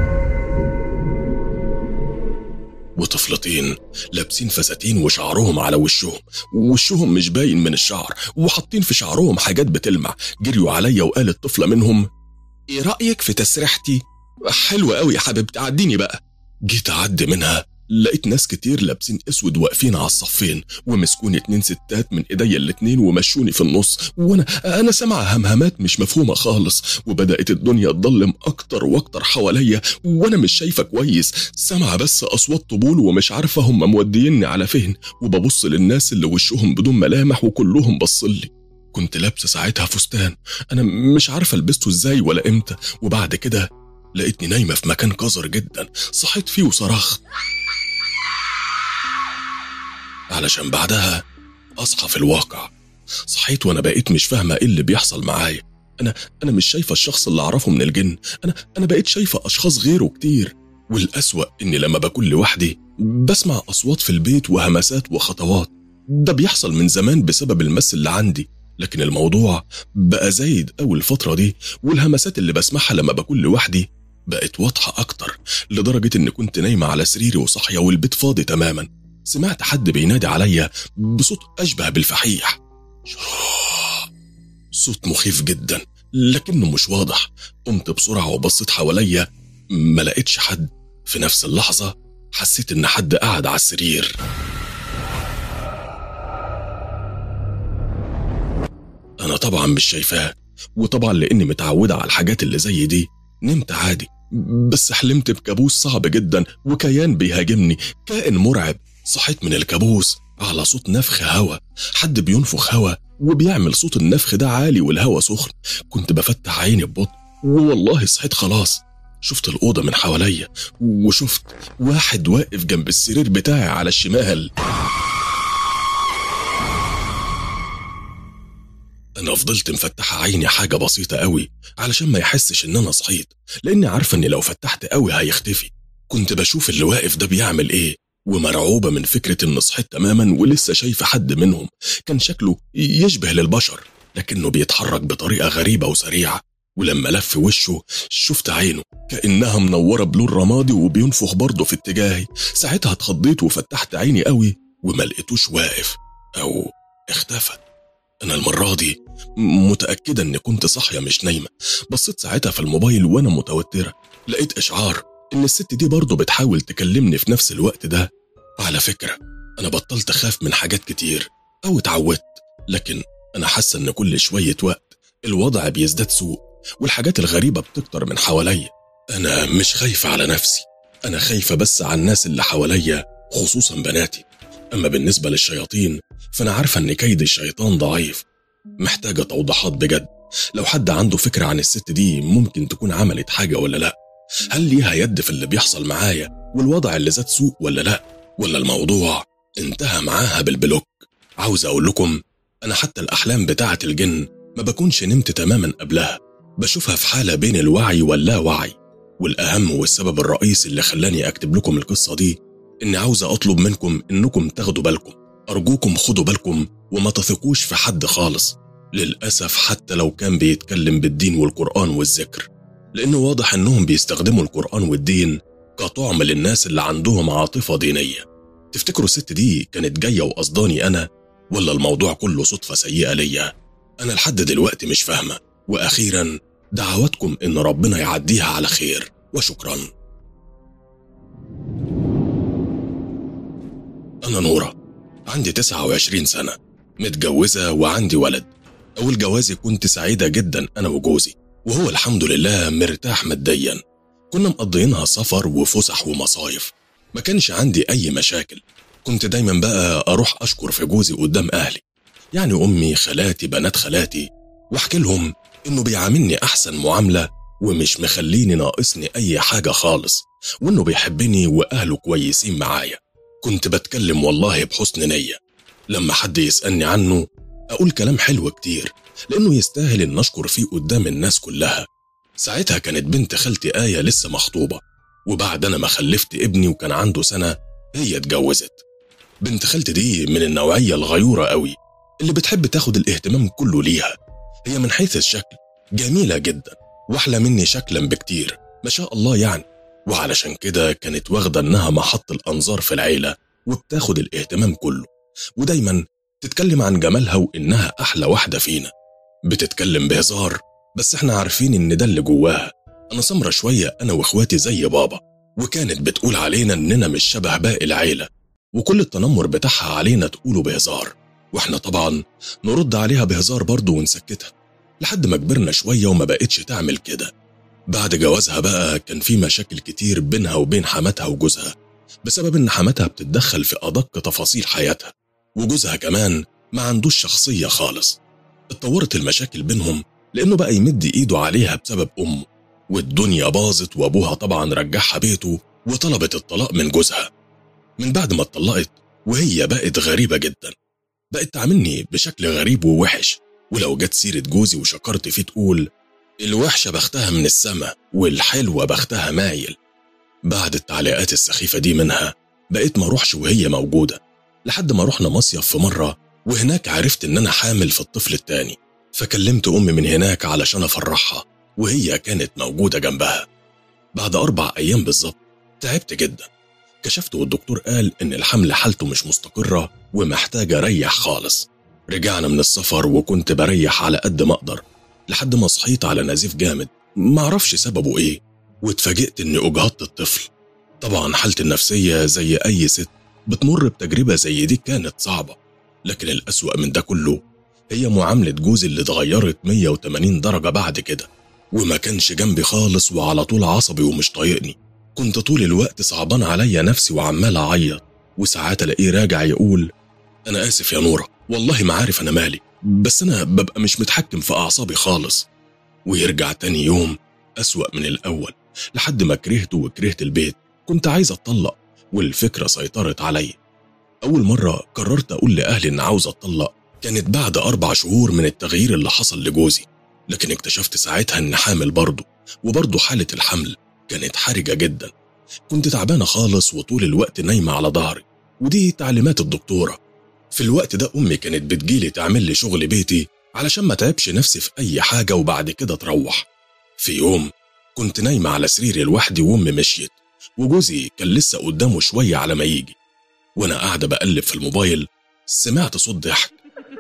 وطفلتين لابسين فساتين وشعرهم على وشهم ووشهم مش باين من الشعر وحاطين في شعرهم حاجات بتلمع جريوا عليا وقالت طفلة منهم ايه رأيك في تسريحتي؟ حلوة قوي يا حبيبتي عديني بقى جيت أعدي منها لقيت ناس كتير لابسين اسود واقفين على الصفين ومسكوني اتنين ستات من ايديا الاتنين ومشوني في النص وانا انا سامع همهمات مش مفهومه خالص وبدات الدنيا تضلم اكتر واكتر حواليا وانا مش شايفه كويس سامعه بس اصوات طبول ومش عارفه هم موديني على فين وببص للناس اللي وشهم بدون ملامح وكلهم بصلي كنت لابسه ساعتها فستان انا مش عارفه لبسته ازاي ولا امتى وبعد كده لقيتني نايمه في مكان قذر جدا صحيت فيه وصرخت علشان بعدها أصحى في الواقع صحيت وأنا بقيت مش فاهمة إيه اللي بيحصل معايا أنا أنا مش شايفة الشخص اللي أعرفه من الجن أنا أنا بقيت شايفة أشخاص غيره كتير والأسوأ إني لما بكون لوحدي بسمع أصوات في البيت وهمسات وخطوات ده بيحصل من زمان بسبب المس اللي عندي لكن الموضوع بقى زايد أوي الفترة دي والهمسات اللي بسمعها لما بكون لوحدي بقت واضحة أكتر لدرجة إن كنت نايمة على سريري وصاحية والبيت فاضي تماما سمعت حد بينادي عليا بصوت أشبه بالفحيح صوت مخيف جدا لكنه مش واضح قمت بسرعة وبصيت حواليا ما لقيتش حد في نفس اللحظة حسيت إن حد قاعد على السرير أنا طبعا مش شايفاه وطبعا لأني متعودة على الحاجات اللي زي دي نمت عادي بس حلمت بكابوس صعب جدا وكيان بيهاجمني كائن مرعب صحيت من الكابوس على صوت نفخ هوا حد بينفخ هوا وبيعمل صوت النفخ ده عالي والهوا سخن كنت بفتح عيني ببطء والله صحيت خلاص شفت الأوضة من حواليا وشفت واحد واقف جنب السرير بتاعي على الشمال أنا فضلت مفتحة عيني حاجة بسيطة قوي علشان ما يحسش إن أنا صحيت لأني عارفة إن لو فتحت قوي هيختفي كنت بشوف اللي واقف ده بيعمل إيه ومرعوبة من فكرة إن صحيت تماما ولسه شايفة حد منهم كان شكله يشبه للبشر لكنه بيتحرك بطريقة غريبة وسريعة ولما لف وشه شفت عينه كأنها منورة بلون رمادي وبينفخ برضه في اتجاهي ساعتها اتخضيت وفتحت عيني قوي وما لقيتوش واقف أو اختفى أنا المرة دي متأكدة إني كنت صاحية مش نايمة بصيت ساعتها في الموبايل وأنا متوترة لقيت إشعار إن الست دي برضه بتحاول تكلمني في نفس الوقت ده على فكرة أنا بطلت أخاف من حاجات كتير أو اتعودت لكن أنا حاسة إن كل شوية وقت الوضع بيزداد سوء والحاجات الغريبة بتكتر من حواليا أنا مش خايفة على نفسي أنا خايفة بس على الناس اللي حواليا خصوصا بناتي أما بالنسبة للشياطين فأنا عارفة إن كيد الشيطان ضعيف محتاجة توضيحات بجد لو حد عنده فكرة عن الست دي ممكن تكون عملت حاجة ولا لأ هل ليها يد في اللي بيحصل معايا والوضع اللي زاد سوء ولا لأ ولا الموضوع انتهى معاها بالبلوك عاوز أقول لكم أنا حتى الأحلام بتاعة الجن ما بكونش نمت تماما قبلها بشوفها في حالة بين الوعي واللاوعي والأهم والسبب الرئيسي اللي خلاني أكتب لكم القصة دي إني عاوز أطلب منكم إنكم تاخدوا بالكم أرجوكم خدوا بالكم وما تثقوش في حد خالص للأسف حتى لو كان بيتكلم بالدين والقرآن والذكر لأنه واضح إنهم بيستخدموا القرآن والدين كطعم للناس اللي عندهم عاطفة دينية تفتكروا الست دي كانت جاية وقصداني أنا ولا الموضوع كله صدفة سيئة ليا أنا لحد دلوقتي مش فاهمة وأخيرا دعواتكم إن ربنا يعديها على خير وشكرا أنا نورة عندي 29 سنة متجوزة وعندي ولد أول جوازي كنت سعيدة جدا أنا وجوزي وهو الحمد لله مرتاح ماديا كنا مقضيينها سفر وفسح ومصايف ما كانش عندي أي مشاكل كنت دايما بقى أروح أشكر في جوزي قدام أهلي يعني أمي خالاتي بنات خالاتي وأحكي لهم إنه بيعاملني أحسن معاملة ومش مخليني ناقصني أي حاجة خالص وإنه بيحبني وأهله كويسين معايا كنت بتكلم والله بحسن نية لما حد يسألني عنه أقول كلام حلو كتير لأنه يستاهل إن أشكر فيه قدام الناس كلها ساعتها كانت بنت خالتي آية لسه مخطوبة وبعد أنا ما خلفت ابني وكان عنده سنة هي اتجوزت بنت خالتي دي من النوعية الغيورة قوي اللي بتحب تاخد الاهتمام كله ليها هي من حيث الشكل جميلة جدا وأحلى مني شكلا بكتير ما شاء الله يعني وعلشان كده كانت واخدة إنها محط الأنظار في العيلة وبتاخد الاهتمام كله ودايما تتكلم عن جمالها وإنها أحلى واحدة فينا بتتكلم بهزار بس احنا عارفين إن ده اللي جواها أنا سمرة شوية أنا وإخواتي زي بابا وكانت بتقول علينا إننا مش شبه باقي العيلة وكل التنمر بتاعها علينا تقوله بهزار واحنا طبعا نرد عليها بهزار برضه ونسكتها لحد ما كبرنا شوية وما بقتش تعمل كده بعد جوازها بقى كان في مشاكل كتير بينها وبين حماتها وجوزها بسبب ان حماتها بتتدخل في ادق تفاصيل حياتها وجوزها كمان ما عندوش شخصية خالص اتطورت المشاكل بينهم لانه بقى يمد ايده عليها بسبب امه والدنيا باظت وابوها طبعا رجعها بيته وطلبت الطلاق من جوزها من بعد ما اتطلقت وهي بقت غريبة جدا بقت تعاملني بشكل غريب ووحش ولو جت سيرة جوزي وشكرت فيه تقول الوحشة بختها من السما والحلوة بختها مايل بعد التعليقات السخيفة دي منها بقيت ما اروحش وهي موجودة لحد ما رحنا مصيف في مرة وهناك عرفت ان انا حامل في الطفل التاني فكلمت امي من هناك علشان افرحها وهي كانت موجودة جنبها بعد أربع أيام بالظبط تعبت جدا كشفت والدكتور قال إن الحمل حالته مش مستقرة ومحتاج أريح خالص رجعنا من السفر وكنت بريح على قد ما أقدر لحد ما صحيت على نزيف جامد معرفش سببه إيه واتفاجئت إني أجهضت الطفل طبعا حالتي النفسية زي أي ست بتمر بتجربة زي دي كانت صعبة لكن الأسوأ من ده كله هي معاملة جوزي اللي اتغيرت 180 درجة بعد كده وما كانش جنبي خالص وعلى طول عصبي ومش طايقني كنت طول الوقت صعبان عليا نفسي وعمال اعيط وساعات الاقيه راجع يقول انا اسف يا نوره والله ما عارف انا مالي بس انا ببقى مش متحكم في اعصابي خالص ويرجع تاني يوم اسوا من الاول لحد ما كرهته وكرهت البيت كنت عايز اتطلق والفكره سيطرت عليا اول مره قررت اقول لاهلي ان عاوز اتطلق كانت بعد اربع شهور من التغيير اللي حصل لجوزي لكن اكتشفت ساعتها ان حامل برضه وبرضه حالة الحمل كانت حرجة جدا كنت تعبانة خالص وطول الوقت نايمة على ظهري ودي تعليمات الدكتورة في الوقت ده أمي كانت بتجيلي تعمل لي شغل بيتي علشان ما تعبش نفسي في أي حاجة وبعد كده تروح في يوم كنت نايمة على سريري لوحدي وأمي مشيت وجوزي كان لسه قدامه شوية على ما يجي وأنا قاعدة بقلب في الموبايل سمعت صوت ضحك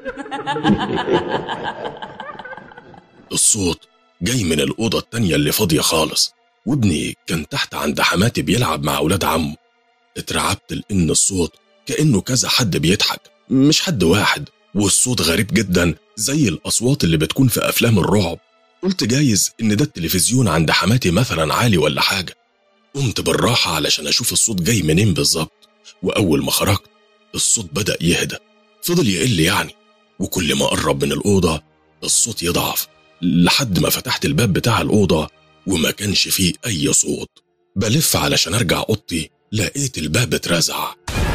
الصوت جاي من الأوضة التانية اللي فاضية خالص وابني كان تحت عند حماتي بيلعب مع أولاد عمه اترعبت لأن الصوت كأنه كذا حد بيضحك مش حد واحد والصوت غريب جدا زي الأصوات اللي بتكون في أفلام الرعب قلت جايز إن ده التلفزيون عند حماتي مثلا عالي ولا حاجة قمت بالراحة علشان أشوف الصوت جاي منين بالظبط وأول ما خرجت الصوت بدأ يهدى فضل يقل يعني وكل ما قرب من الأوضة الصوت يضعف لحد ما فتحت الباب بتاع الأوضة وما كانش فيه أي صوت بلف علشان أرجع أوضتي لقيت الباب اترزع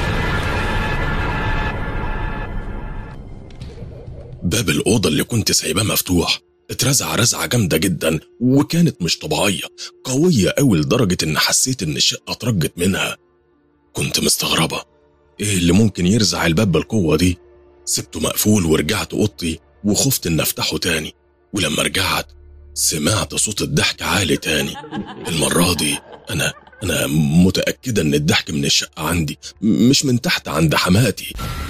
باب الأوضة اللي كنت سايباه مفتوح اترزع رزعة جامدة جدا وكانت مش طبيعية قوية أوي لدرجة إن حسيت إن الشقة اترجت منها كنت مستغربة إيه اللي ممكن يرزع الباب بالقوة دي سبته مقفول ورجعت أوضتي وخفت إن أفتحه تاني ولما رجعت سمعت صوت الضحك عالي تاني المرة دي أنا أنا متأكدة إن الضحك من الشقة عندي مش من تحت عند حماتي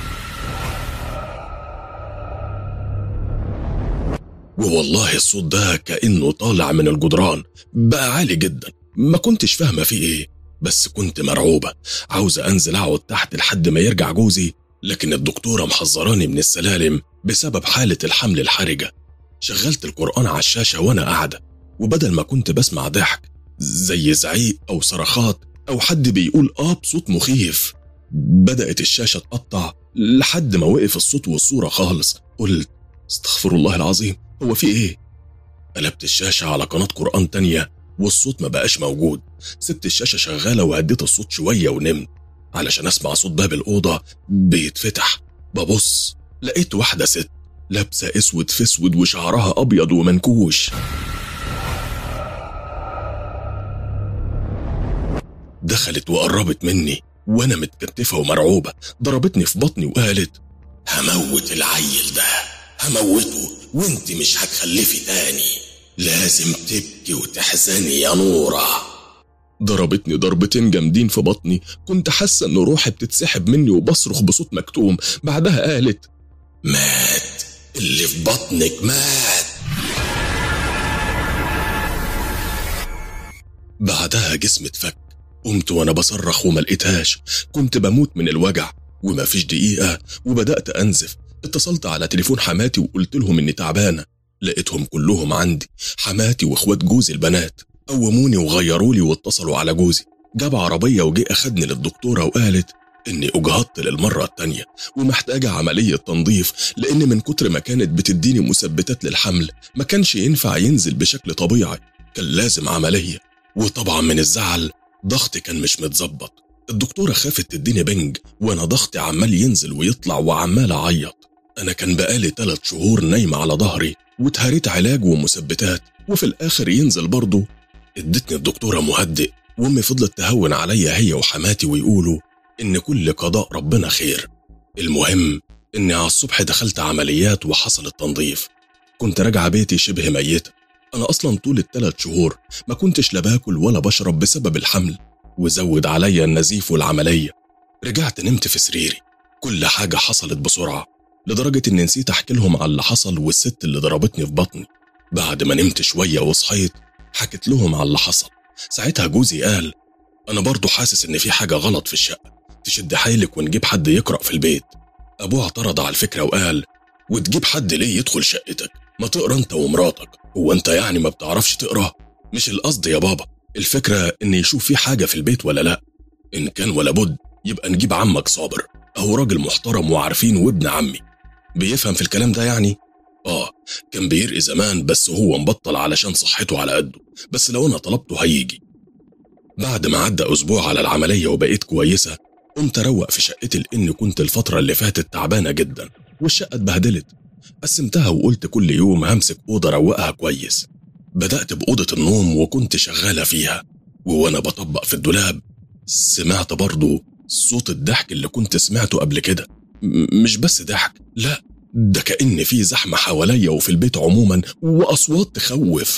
ووالله الصوت ده كأنه طالع من الجدران بقى عالي جدا ما كنتش فاهمة فيه إيه بس كنت مرعوبة عاوزة أنزل أقعد تحت لحد ما يرجع جوزي لكن الدكتورة محذراني من السلالم بسبب حالة الحمل الحرجة شغلت القرآن على الشاشة وأنا قاعدة وبدل ما كنت بسمع ضحك زي زعيق أو صرخات أو حد بيقول آه بصوت مخيف بدأت الشاشة تقطع لحد ما وقف الصوت والصورة خالص قلت استغفر الله العظيم هو في ايه قلبت الشاشة على قناة قرآن تانية والصوت ما بقاش موجود سبت الشاشة شغالة وهديت الصوت شوية ونمت علشان اسمع صوت باب الأوضة بيتفتح ببص لقيت واحدة ست لابسة اسود في اسود وشعرها أبيض ومنكوش دخلت وقربت مني وانا متكتفة ومرعوبة ضربتني في بطني وقالت هموت العيل ده هموته وانت مش هتخلفي تاني لازم تبكي وتحزني يا نورة ضربتني ضربتين جامدين في بطني كنت حاسة ان روحي بتتسحب مني وبصرخ بصوت مكتوم بعدها قالت مات اللي في بطنك مات بعدها جسمي اتفك قمت وانا بصرخ وما لقيتهاش كنت بموت من الوجع وما فيش دقيقة وبدأت أنزف اتصلت على تليفون حماتي وقلت لهم إني تعبانة لقيتهم كلهم عندي حماتي واخوات جوزي البنات قوموني وغيروا لي واتصلوا على جوزي جاب عربية وجه أخدني للدكتورة وقالت إني أجهضت للمرة التانية ومحتاجة عملية تنظيف لأن من كتر ما كانت بتديني مثبتات للحمل ما كانش ينفع ينزل بشكل طبيعي كان لازم عملية وطبعا من الزعل ضغطي كان مش متظبط الدكتورة خافت تديني بنج وانا ضغطي عمال ينزل ويطلع وعمال اعيط انا كان بقالي ثلاث شهور نايمة على ظهري واتهريت علاج ومثبتات وفي الاخر ينزل برضه ادتني الدكتورة مهدئ وامي فضلت تهون عليا هي وحماتي ويقولوا ان كل قضاء ربنا خير المهم اني على الصبح دخلت عمليات وحصل التنظيف كنت راجعة بيتي شبه ميتة أنا أصلا طول الثلاث شهور ما كنتش لا باكل ولا بشرب بسبب الحمل وزود عليا النزيف والعملية رجعت نمت في سريري كل حاجة حصلت بسرعة لدرجة إني نسيت أحكي لهم على اللي حصل والست اللي ضربتني في بطني بعد ما نمت شوية وصحيت حكيت لهم على اللي حصل ساعتها جوزي قال أنا برضو حاسس إن في حاجة غلط في الشقة تشد حيلك ونجيب حد يقرأ في البيت أبوه اعترض على الفكرة وقال وتجيب حد ليه يدخل شقتك ما تقرا انت ومراتك هو انت يعني ما بتعرفش تقرا مش القصد يا بابا الفكرة ان يشوف في حاجة في البيت ولا لا ان كان ولا بد يبقى نجيب عمك صابر اهو راجل محترم وعارفين وابن عمي بيفهم في الكلام ده يعني اه كان بيرقي زمان بس هو مبطل علشان صحته على قده بس لو انا طلبته هيجي بعد ما عدى اسبوع على العملية وبقيت كويسة قمت اروق في شقتي لان كنت الفترة اللي فاتت تعبانة جدا والشقة اتبهدلت قسمتها وقلت كل يوم همسك أوضة أروقها كويس بدأت بأوضة النوم وكنت شغالة فيها ووأنا بطبق في الدولاب سمعت برضو صوت الضحك اللي كنت سمعته قبل كده م- مش بس ضحك لا ده كأن في زحمة حواليا وفي البيت عموما وأصوات تخوف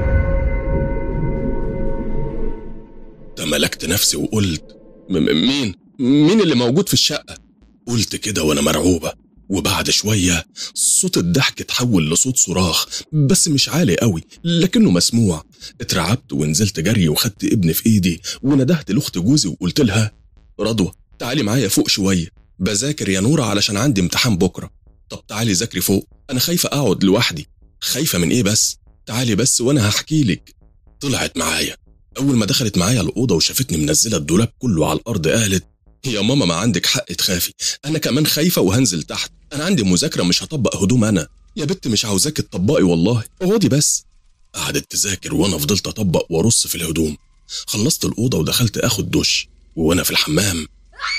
تملكت نفسي وقلت م- م- مين مين اللي موجود في الشقة قلت كده وأنا مرعوبة وبعد شوية صوت الضحك اتحول لصوت صراخ بس مش عالي قوي لكنه مسموع اترعبت ونزلت جري وخدت ابني في ايدي وندهت لاخت جوزي وقلت لها رضوى تعالي معايا فوق شوية بذاكر يا نورة علشان عندي امتحان بكرة طب تعالي ذاكري فوق انا خايفة اقعد لوحدي خايفة من ايه بس تعالي بس وانا هحكي لك طلعت معايا اول ما دخلت معايا الاوضة وشافتني منزلة الدولاب كله على الارض قالت يا ماما ما عندك حق تخافي انا كمان خايفة وهنزل تحت انا عندي مذاكرة مش هطبق هدوم انا يا بت مش عاوزاك تطبقي والله اقعدي بس قعدت تذاكر وانا فضلت اطبق وارص في الهدوم خلصت الاوضه ودخلت اخد دش وانا في الحمام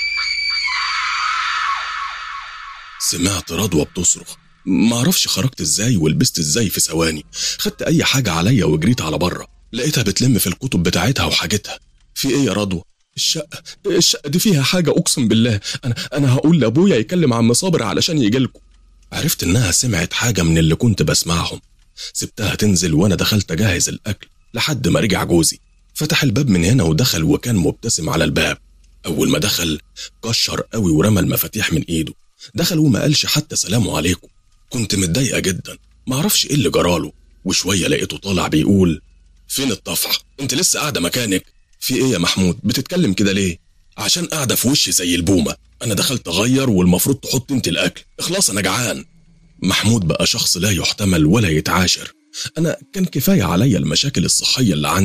سمعت رضوى بتصرخ معرفش خرجت ازاي ولبست ازاي في ثواني خدت اي حاجه عليا وجريت على بره لقيتها بتلم في الكتب بتاعتها وحاجتها في ايه يا رضوى الشقه الشقه دي فيها حاجه اقسم بالله انا انا هقول لابويا يكلم عم صابر علشان يجيلكوا عرفت انها سمعت حاجه من اللي كنت بسمعهم سبتها تنزل وانا دخلت اجهز الاكل لحد ما رجع جوزي فتح الباب من هنا ودخل وكان مبتسم على الباب اول ما دخل كشر قوي ورمى المفاتيح من ايده دخل وما قالش حتى سلام عليكم كنت متضايقه جدا معرفش ايه اللي جراله وشويه لقيته طالع بيقول فين الطفح انت لسه قاعده مكانك في ايه يا محمود بتتكلم كده ليه عشان قاعده في وشي زي البومه انا دخلت اغير والمفروض تحط انت الاكل اخلاص انا جعان محمود بقى شخص لا يحتمل ولا يتعاشر انا كان كفايه عليا المشاكل الصحيه اللي عندي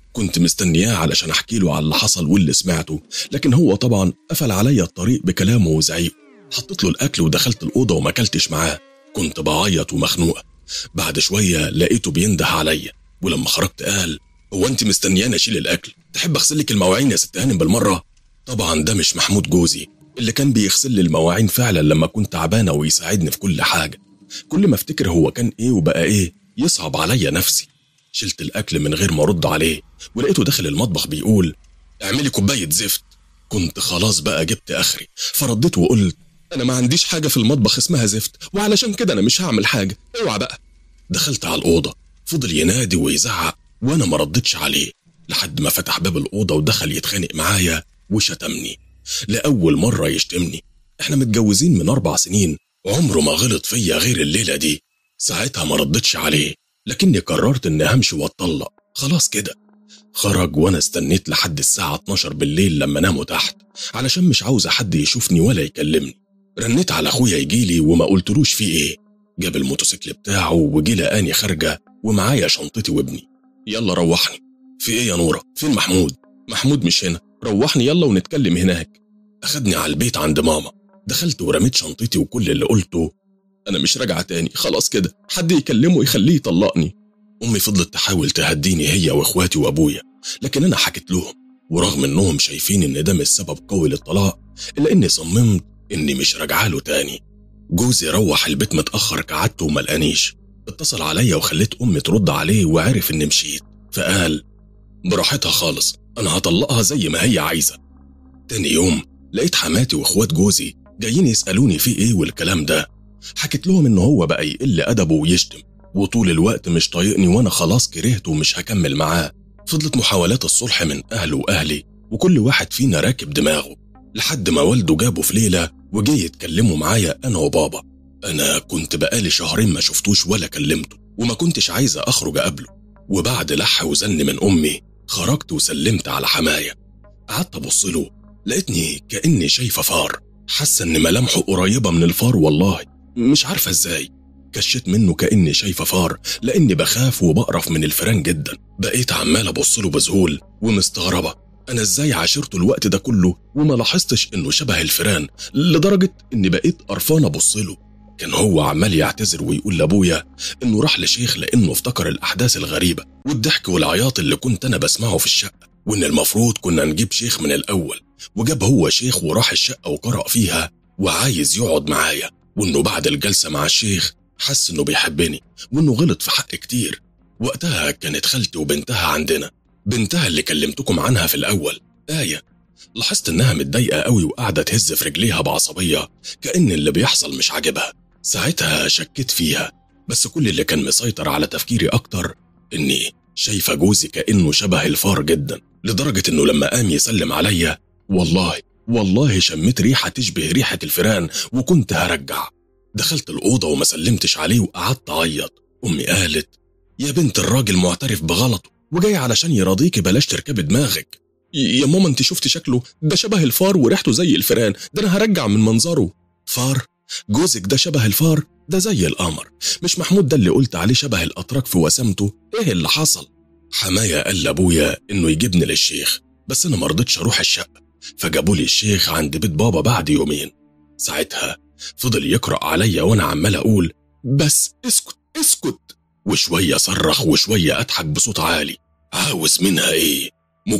كنت مستنياه علشان احكي له على اللي حصل واللي سمعته لكن هو طبعا قفل عليا الطريق بكلامه وزعيقه حطيت له الاكل ودخلت الاوضه وما اكلتش معاه كنت بعيط ومخنوقه بعد شويه لقيته بينده عليا ولما خرجت قال هو انت مستنياني اشيل الاكل تحب اغسل لك المواعين يا ست هانم بالمره طبعا ده مش محمود جوزي اللي كان بيغسل لي المواعين فعلا لما كنت تعبانه ويساعدني في كل حاجه كل ما افتكر هو كان ايه وبقى ايه يصعب عليا نفسي شلت الاكل من غير ما ارد عليه ولقيته داخل المطبخ بيقول اعملي كوبايه زفت كنت خلاص بقى جبت اخري فرديت وقلت انا ما عنديش حاجه في المطبخ اسمها زفت وعلشان كده انا مش هعمل حاجه اوعى بقى دخلت على الاوضه فضل ينادي ويزعق وانا ما ردتش عليه لحد ما فتح باب الاوضه ودخل يتخانق معايا وشتمني لاول مره يشتمني احنا متجوزين من اربع سنين عمره ما غلط فيا غير الليله دي ساعتها ما ردتش عليه لكني قررت اني همشي واتطلق خلاص كده خرج وانا استنيت لحد الساعة 12 بالليل لما ناموا تحت علشان مش عاوزة حد يشوفني ولا يكلمني رنيت على اخويا يجيلي وما قلتلوش فيه ايه جاب الموتوسيكل بتاعه وجي لقاني خارجة ومعايا شنطتي وابني يلا روحني في ايه يا نورة فين محمود محمود مش هنا روحني يلا ونتكلم هناك اخدني على البيت عند ماما دخلت ورميت شنطتي وكل اللي قلته انا مش راجعة تاني خلاص كده حد يكلمه يخليه يطلقني امي فضلت تحاول تهديني هي واخواتي وابويا لكن انا حكيت لهم ورغم انهم شايفين ان ده مش سبب قوي للطلاق الا اني صممت اني مش راجعه له تاني جوزي روح البيت متاخر كعادته وما لقانيش اتصل عليا وخليت امي ترد عليه وعرف اني مشيت فقال براحتها خالص انا هطلقها زي ما هي عايزه تاني يوم لقيت حماتي واخوات جوزي جايين يسالوني في ايه والكلام ده حكيت لهم ان هو بقى يقل ادبه ويشتم وطول الوقت مش طايقني وانا خلاص كرهته ومش هكمل معاه فضلت محاولات الصلح من اهله واهلي وكل واحد فينا راكب دماغه لحد ما والده جابه في ليله وجه يتكلموا معايا انا وبابا انا كنت بقالي شهرين ما شفتوش ولا كلمته وما كنتش عايزه اخرج اقابله وبعد لح وزن من امي خرجت وسلمت على حماية قعدت ابص له لقيتني كاني شايفه فار حاسه ان ملامحه قريبه من الفار والله مش عارفه ازاي كشيت منه كاني شايفه فار لاني بخاف وبقرف من الفيران جدا بقيت عمال ابص له بذهول ومستغربه انا ازاي عاشرته الوقت ده كله وما لاحظتش انه شبه الفيران لدرجه اني بقيت قرفان ابص له كان هو عمال يعتذر ويقول لابويا انه راح لشيخ لانه افتكر الاحداث الغريبه والضحك والعياط اللي كنت انا بسمعه في الشقه وان المفروض كنا نجيب شيخ من الاول وجاب هو شيخ وراح الشقه وقرأ فيها وعايز يقعد معايا وانه بعد الجلسه مع الشيخ حس انه بيحبني وانه غلط في حق كتير وقتها كانت خالتي وبنتها عندنا بنتها اللي كلمتكم عنها في الاول ايه لاحظت انها متضايقه قوي وقاعده تهز في رجليها بعصبيه كان اللي بيحصل مش عاجبها ساعتها شكيت فيها بس كل اللي كان مسيطر على تفكيري اكتر اني شايفه جوزي كانه شبه الفار جدا لدرجه انه لما قام يسلم عليا والله والله شميت ريحه تشبه ريحه الفيران وكنت هرجع دخلت الأوضة وما سلمتش عليه وقعدت أعيط أمي قالت يا بنت الراجل معترف بغلطه وجاي علشان يراضيكي بلاش تركبي دماغك يا ماما انت شفت شكله ده شبه الفار وريحته زي الفيران ده انا هرجع من منظره فار جوزك ده شبه الفار ده زي القمر مش محمود ده اللي قلت عليه شبه الاتراك في وسامته ايه اللي حصل حماية قال لابويا انه يجيبني للشيخ بس انا مرضتش اروح الشقه فجابوا لي الشيخ عند بيت بابا بعد يومين ساعتها فضل يقرأ عليا وأنا عمال أقول بس اسكت اسكت وشوية صرخ وشوية أضحك بصوت عالي عاوز منها إيه؟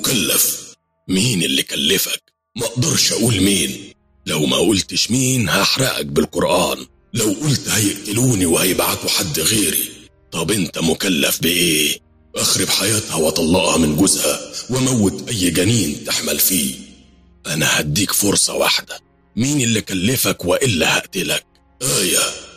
مكلف مين اللي كلفك؟ ما أقدرش أقول مين لو ما قلتش مين هحرقك بالقرآن لو قلت هيقتلوني وهيبعتوا حد غيري طب انت مكلف بإيه؟ أخرب حياتها وأطلقها من جوزها وأموت أي جنين تحمل فيه أنا هديك فرصة واحدة مين اللي كلفك وإلا هقتلك آية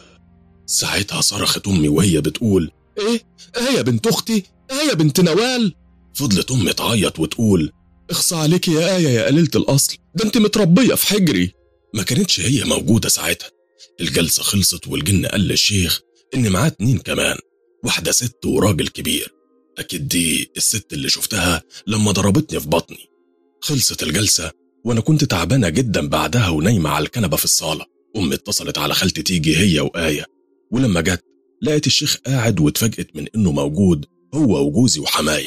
ساعتها صرخت أمي وهي بتقول إيه؟ آية بنت أختي؟ آية بنت نوال؟ فضلت أمي تعيط وتقول اخصى عليك يا آية يا قليلة الأصل ده أنت متربية في حجري ما كانتش هي موجودة ساعتها الجلسة خلصت والجن قال للشيخ إن معاه اتنين كمان واحدة ست وراجل كبير أكيد دي الست اللي شفتها لما ضربتني في بطني خلصت الجلسة وأنا كنت تعبانة جدا بعدها ونايمة على الكنبة في الصالة أمي اتصلت على خالتي تيجي هي وآية ولما جت لقيت الشيخ قاعد واتفاجئت من إنه موجود هو وجوزي وحماية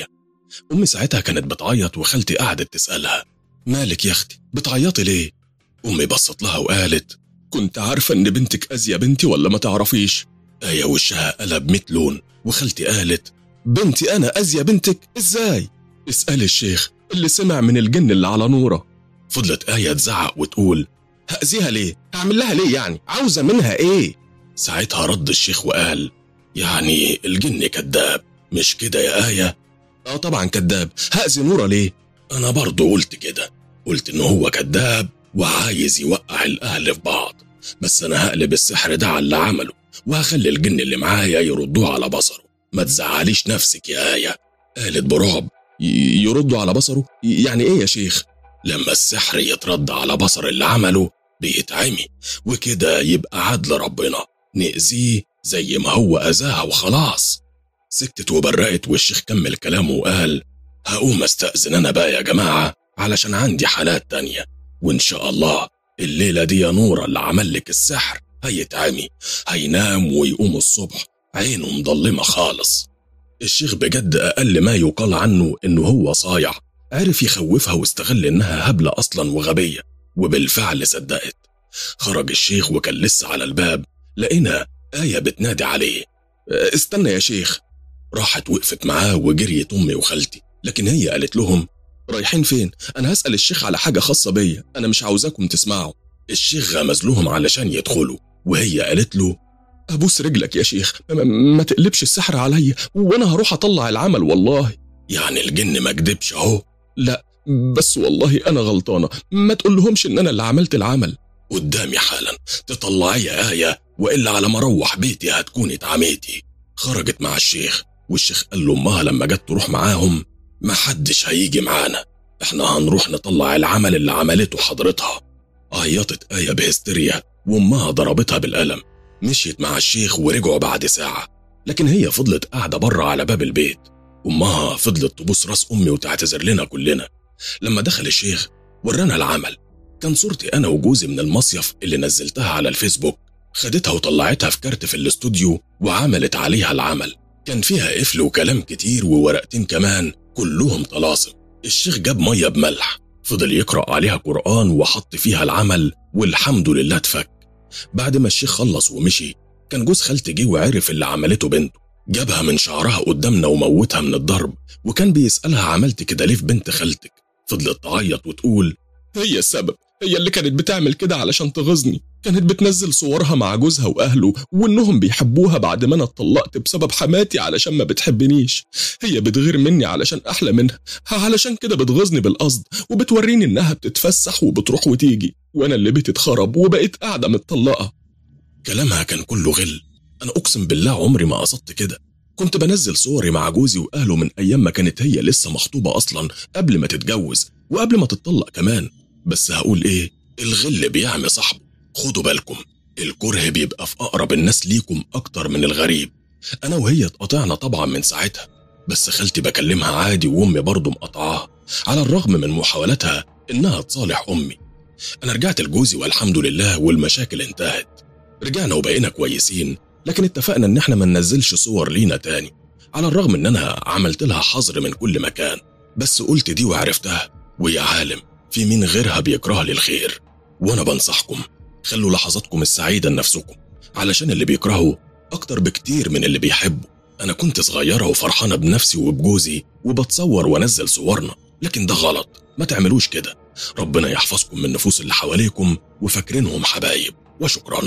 أمي ساعتها كانت بتعيط وخالتي قعدت تسألها مالك يا أختي بتعيطي ليه؟ أمي بصت لها وقالت كنت عارفة إن بنتك أذية بنتي ولا ما تعرفيش؟ آية وشها قلب ميت لون وخالتي قالت بنتي أنا أذية بنتك إزاي؟ اسألي الشيخ اللي سمع من الجن اللي على نورة فضلت آية تزعق وتقول هأذيها ليه؟ هعمل لها ليه يعني؟ عاوزة منها إيه؟ ساعتها رد الشيخ وقال يعني الجن كذاب مش كده يا آية؟ آه طبعا كذاب هأذي نورة ليه؟ أنا برضه قلت كده قلت إن هو كذاب وعايز يوقع الأهل في بعض بس أنا هقلب السحر ده على اللي عمله وهخلي الجن اللي معايا يردوه على بصره ما تزعليش نفسك يا آية قالت برعب ي- يردوا على بصره يعني ايه يا شيخ لما السحر يترد على بصر اللي عمله بيتعمي وكده يبقى عدل ربنا نأذيه زي ما هو أذاها وخلاص سكتت وبرقت والشيخ كمل كلامه وقال هقوم استأذن أنا بقى يا جماعة علشان عندي حالات تانية وإن شاء الله الليلة دي يا نورة اللي عمل لك السحر هيتعمي هينام ويقوم الصبح عينه مضلمة خالص الشيخ بجد أقل ما يقال عنه إنه هو صايع عرف يخوفها واستغل إنها هبلة أصلا وغبية وبالفعل صدقت خرج الشيخ وكان لسه على الباب لقينا آية بتنادي عليه "أه، استنى يا شيخ راحت وقفت معاه وجريت أمي وخالتي لكن هي قالت لهم رايحين فين؟ أنا هسأل الشيخ على حاجة خاصة بيا أنا مش عاوزاكم تسمعوا الشيخ غمز لهم علشان يدخلوا وهي قالت له ابوس رجلك يا شيخ ما, ما تقلبش السحر عليا وانا هروح اطلع العمل والله يعني الجن ما كدبش اهو لا بس والله انا غلطانه ما تقولهمش ان انا اللي عملت العمل قدامي حالا تطلعي يا آية وإلا على ما أروح بيتي هتكوني اتعميتي خرجت مع الشيخ والشيخ قال لأمها لما جت تروح معاهم ما حدش هيجي معانا احنا هنروح نطلع العمل اللي عملته حضرتها عيطت آية بهستيريا وأمها ضربتها بالقلم مشيت مع الشيخ ورجعوا بعد ساعة لكن هي فضلت قاعدة بره على باب البيت أمها فضلت تبوس راس أمي وتعتذر لنا كلنا لما دخل الشيخ ورانا العمل كان صورتي أنا وجوزي من المصيف اللي نزلتها على الفيسبوك خدتها وطلعتها في كارت في الاستوديو وعملت عليها العمل كان فيها قفل وكلام كتير وورقتين كمان كلهم طلاسم الشيخ جاب مية بملح فضل يقرأ عليها قرآن وحط فيها العمل والحمد لله اتفك بعد ما الشيخ خلص ومشي كان جوز خالتي جه وعرف اللي عملته بنته جابها من شعرها قدامنا وموتها من الضرب وكان بيسألها عملت كده ليه في بنت خالتك فضلت تعيط وتقول هي السبب هي اللي كانت بتعمل كده علشان تغيظني كانت بتنزل صورها مع جوزها واهله وانهم بيحبوها بعد ما انا اتطلقت بسبب حماتي علشان ما بتحبنيش هي بتغير مني علشان احلى منها علشان كده بتغيظني بالقصد وبتوريني انها بتتفسح وبتروح وتيجي وانا اللي بيتي اتخرب وبقيت قاعده متطلقه كلامها كان كله غل انا اقسم بالله عمري ما قصدت كده كنت بنزل صوري مع جوزي واهله من ايام ما كانت هي لسه مخطوبه اصلا قبل ما تتجوز وقبل ما تتطلق كمان بس هقول ايه الغل بيعمي صاحبه خدوا بالكم الكره بيبقى في اقرب الناس ليكم اكتر من الغريب انا وهي اتقطعنا طبعا من ساعتها بس خالتي بكلمها عادي وامي برضه مقطعاها على الرغم من محاولاتها انها تصالح امي انا رجعت لجوزي والحمد لله والمشاكل انتهت رجعنا وبقينا كويسين لكن اتفقنا ان احنا ما ننزلش صور لينا تاني على الرغم ان انا عملت لها حظر من كل مكان بس قلت دي وعرفتها ويا عالم في مين غيرها بيكره لي الخير وانا بنصحكم خلوا لحظاتكم السعيدة لنفسكم علشان اللي بيكرهه أكتر بكتير من اللي بيحبه أنا كنت صغيرة وفرحانة بنفسي وبجوزي وبتصور وانزل صورنا لكن ده غلط ما تعملوش كده ربنا يحفظكم من نفوس اللي حواليكم وفاكرينهم حبايب وشكرا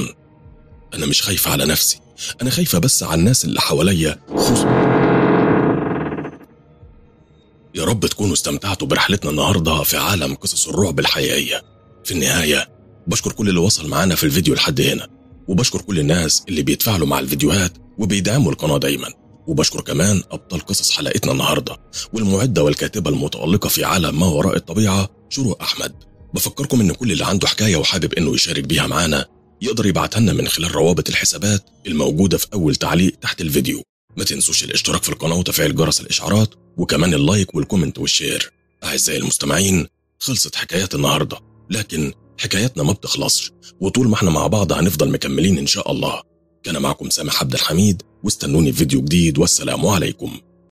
أنا مش خايفة على نفسي أنا خايفة بس على الناس اللي حواليا خصوصا يا رب تكونوا استمتعتوا برحلتنا النهاردة في عالم قصص الرعب الحقيقية في النهاية بشكر كل اللي وصل معانا في الفيديو لحد هنا وبشكر كل الناس اللي بيتفاعلوا مع الفيديوهات وبيدعموا القناة دايما وبشكر كمان أبطال قصص حلقتنا النهاردة والمعدة والكاتبة المتألقة في عالم ما وراء الطبيعة شروق أحمد بفكركم إن كل اللي عنده حكاية وحابب إنه يشارك بيها معانا يقدر يبعتها لنا من خلال روابط الحسابات الموجودة في أول تعليق تحت الفيديو ما تنسوش الاشتراك في القناة وتفعيل جرس الإشعارات وكمان اللايك والكومنت والشير أعزائي المستمعين خلصت حكايات النهاردة لكن حكاياتنا ما بتخلصش وطول ما احنا مع بعض هنفضل مكملين إن شاء الله كان معكم سامح عبد الحميد واستنوني في فيديو جديد والسلام عليكم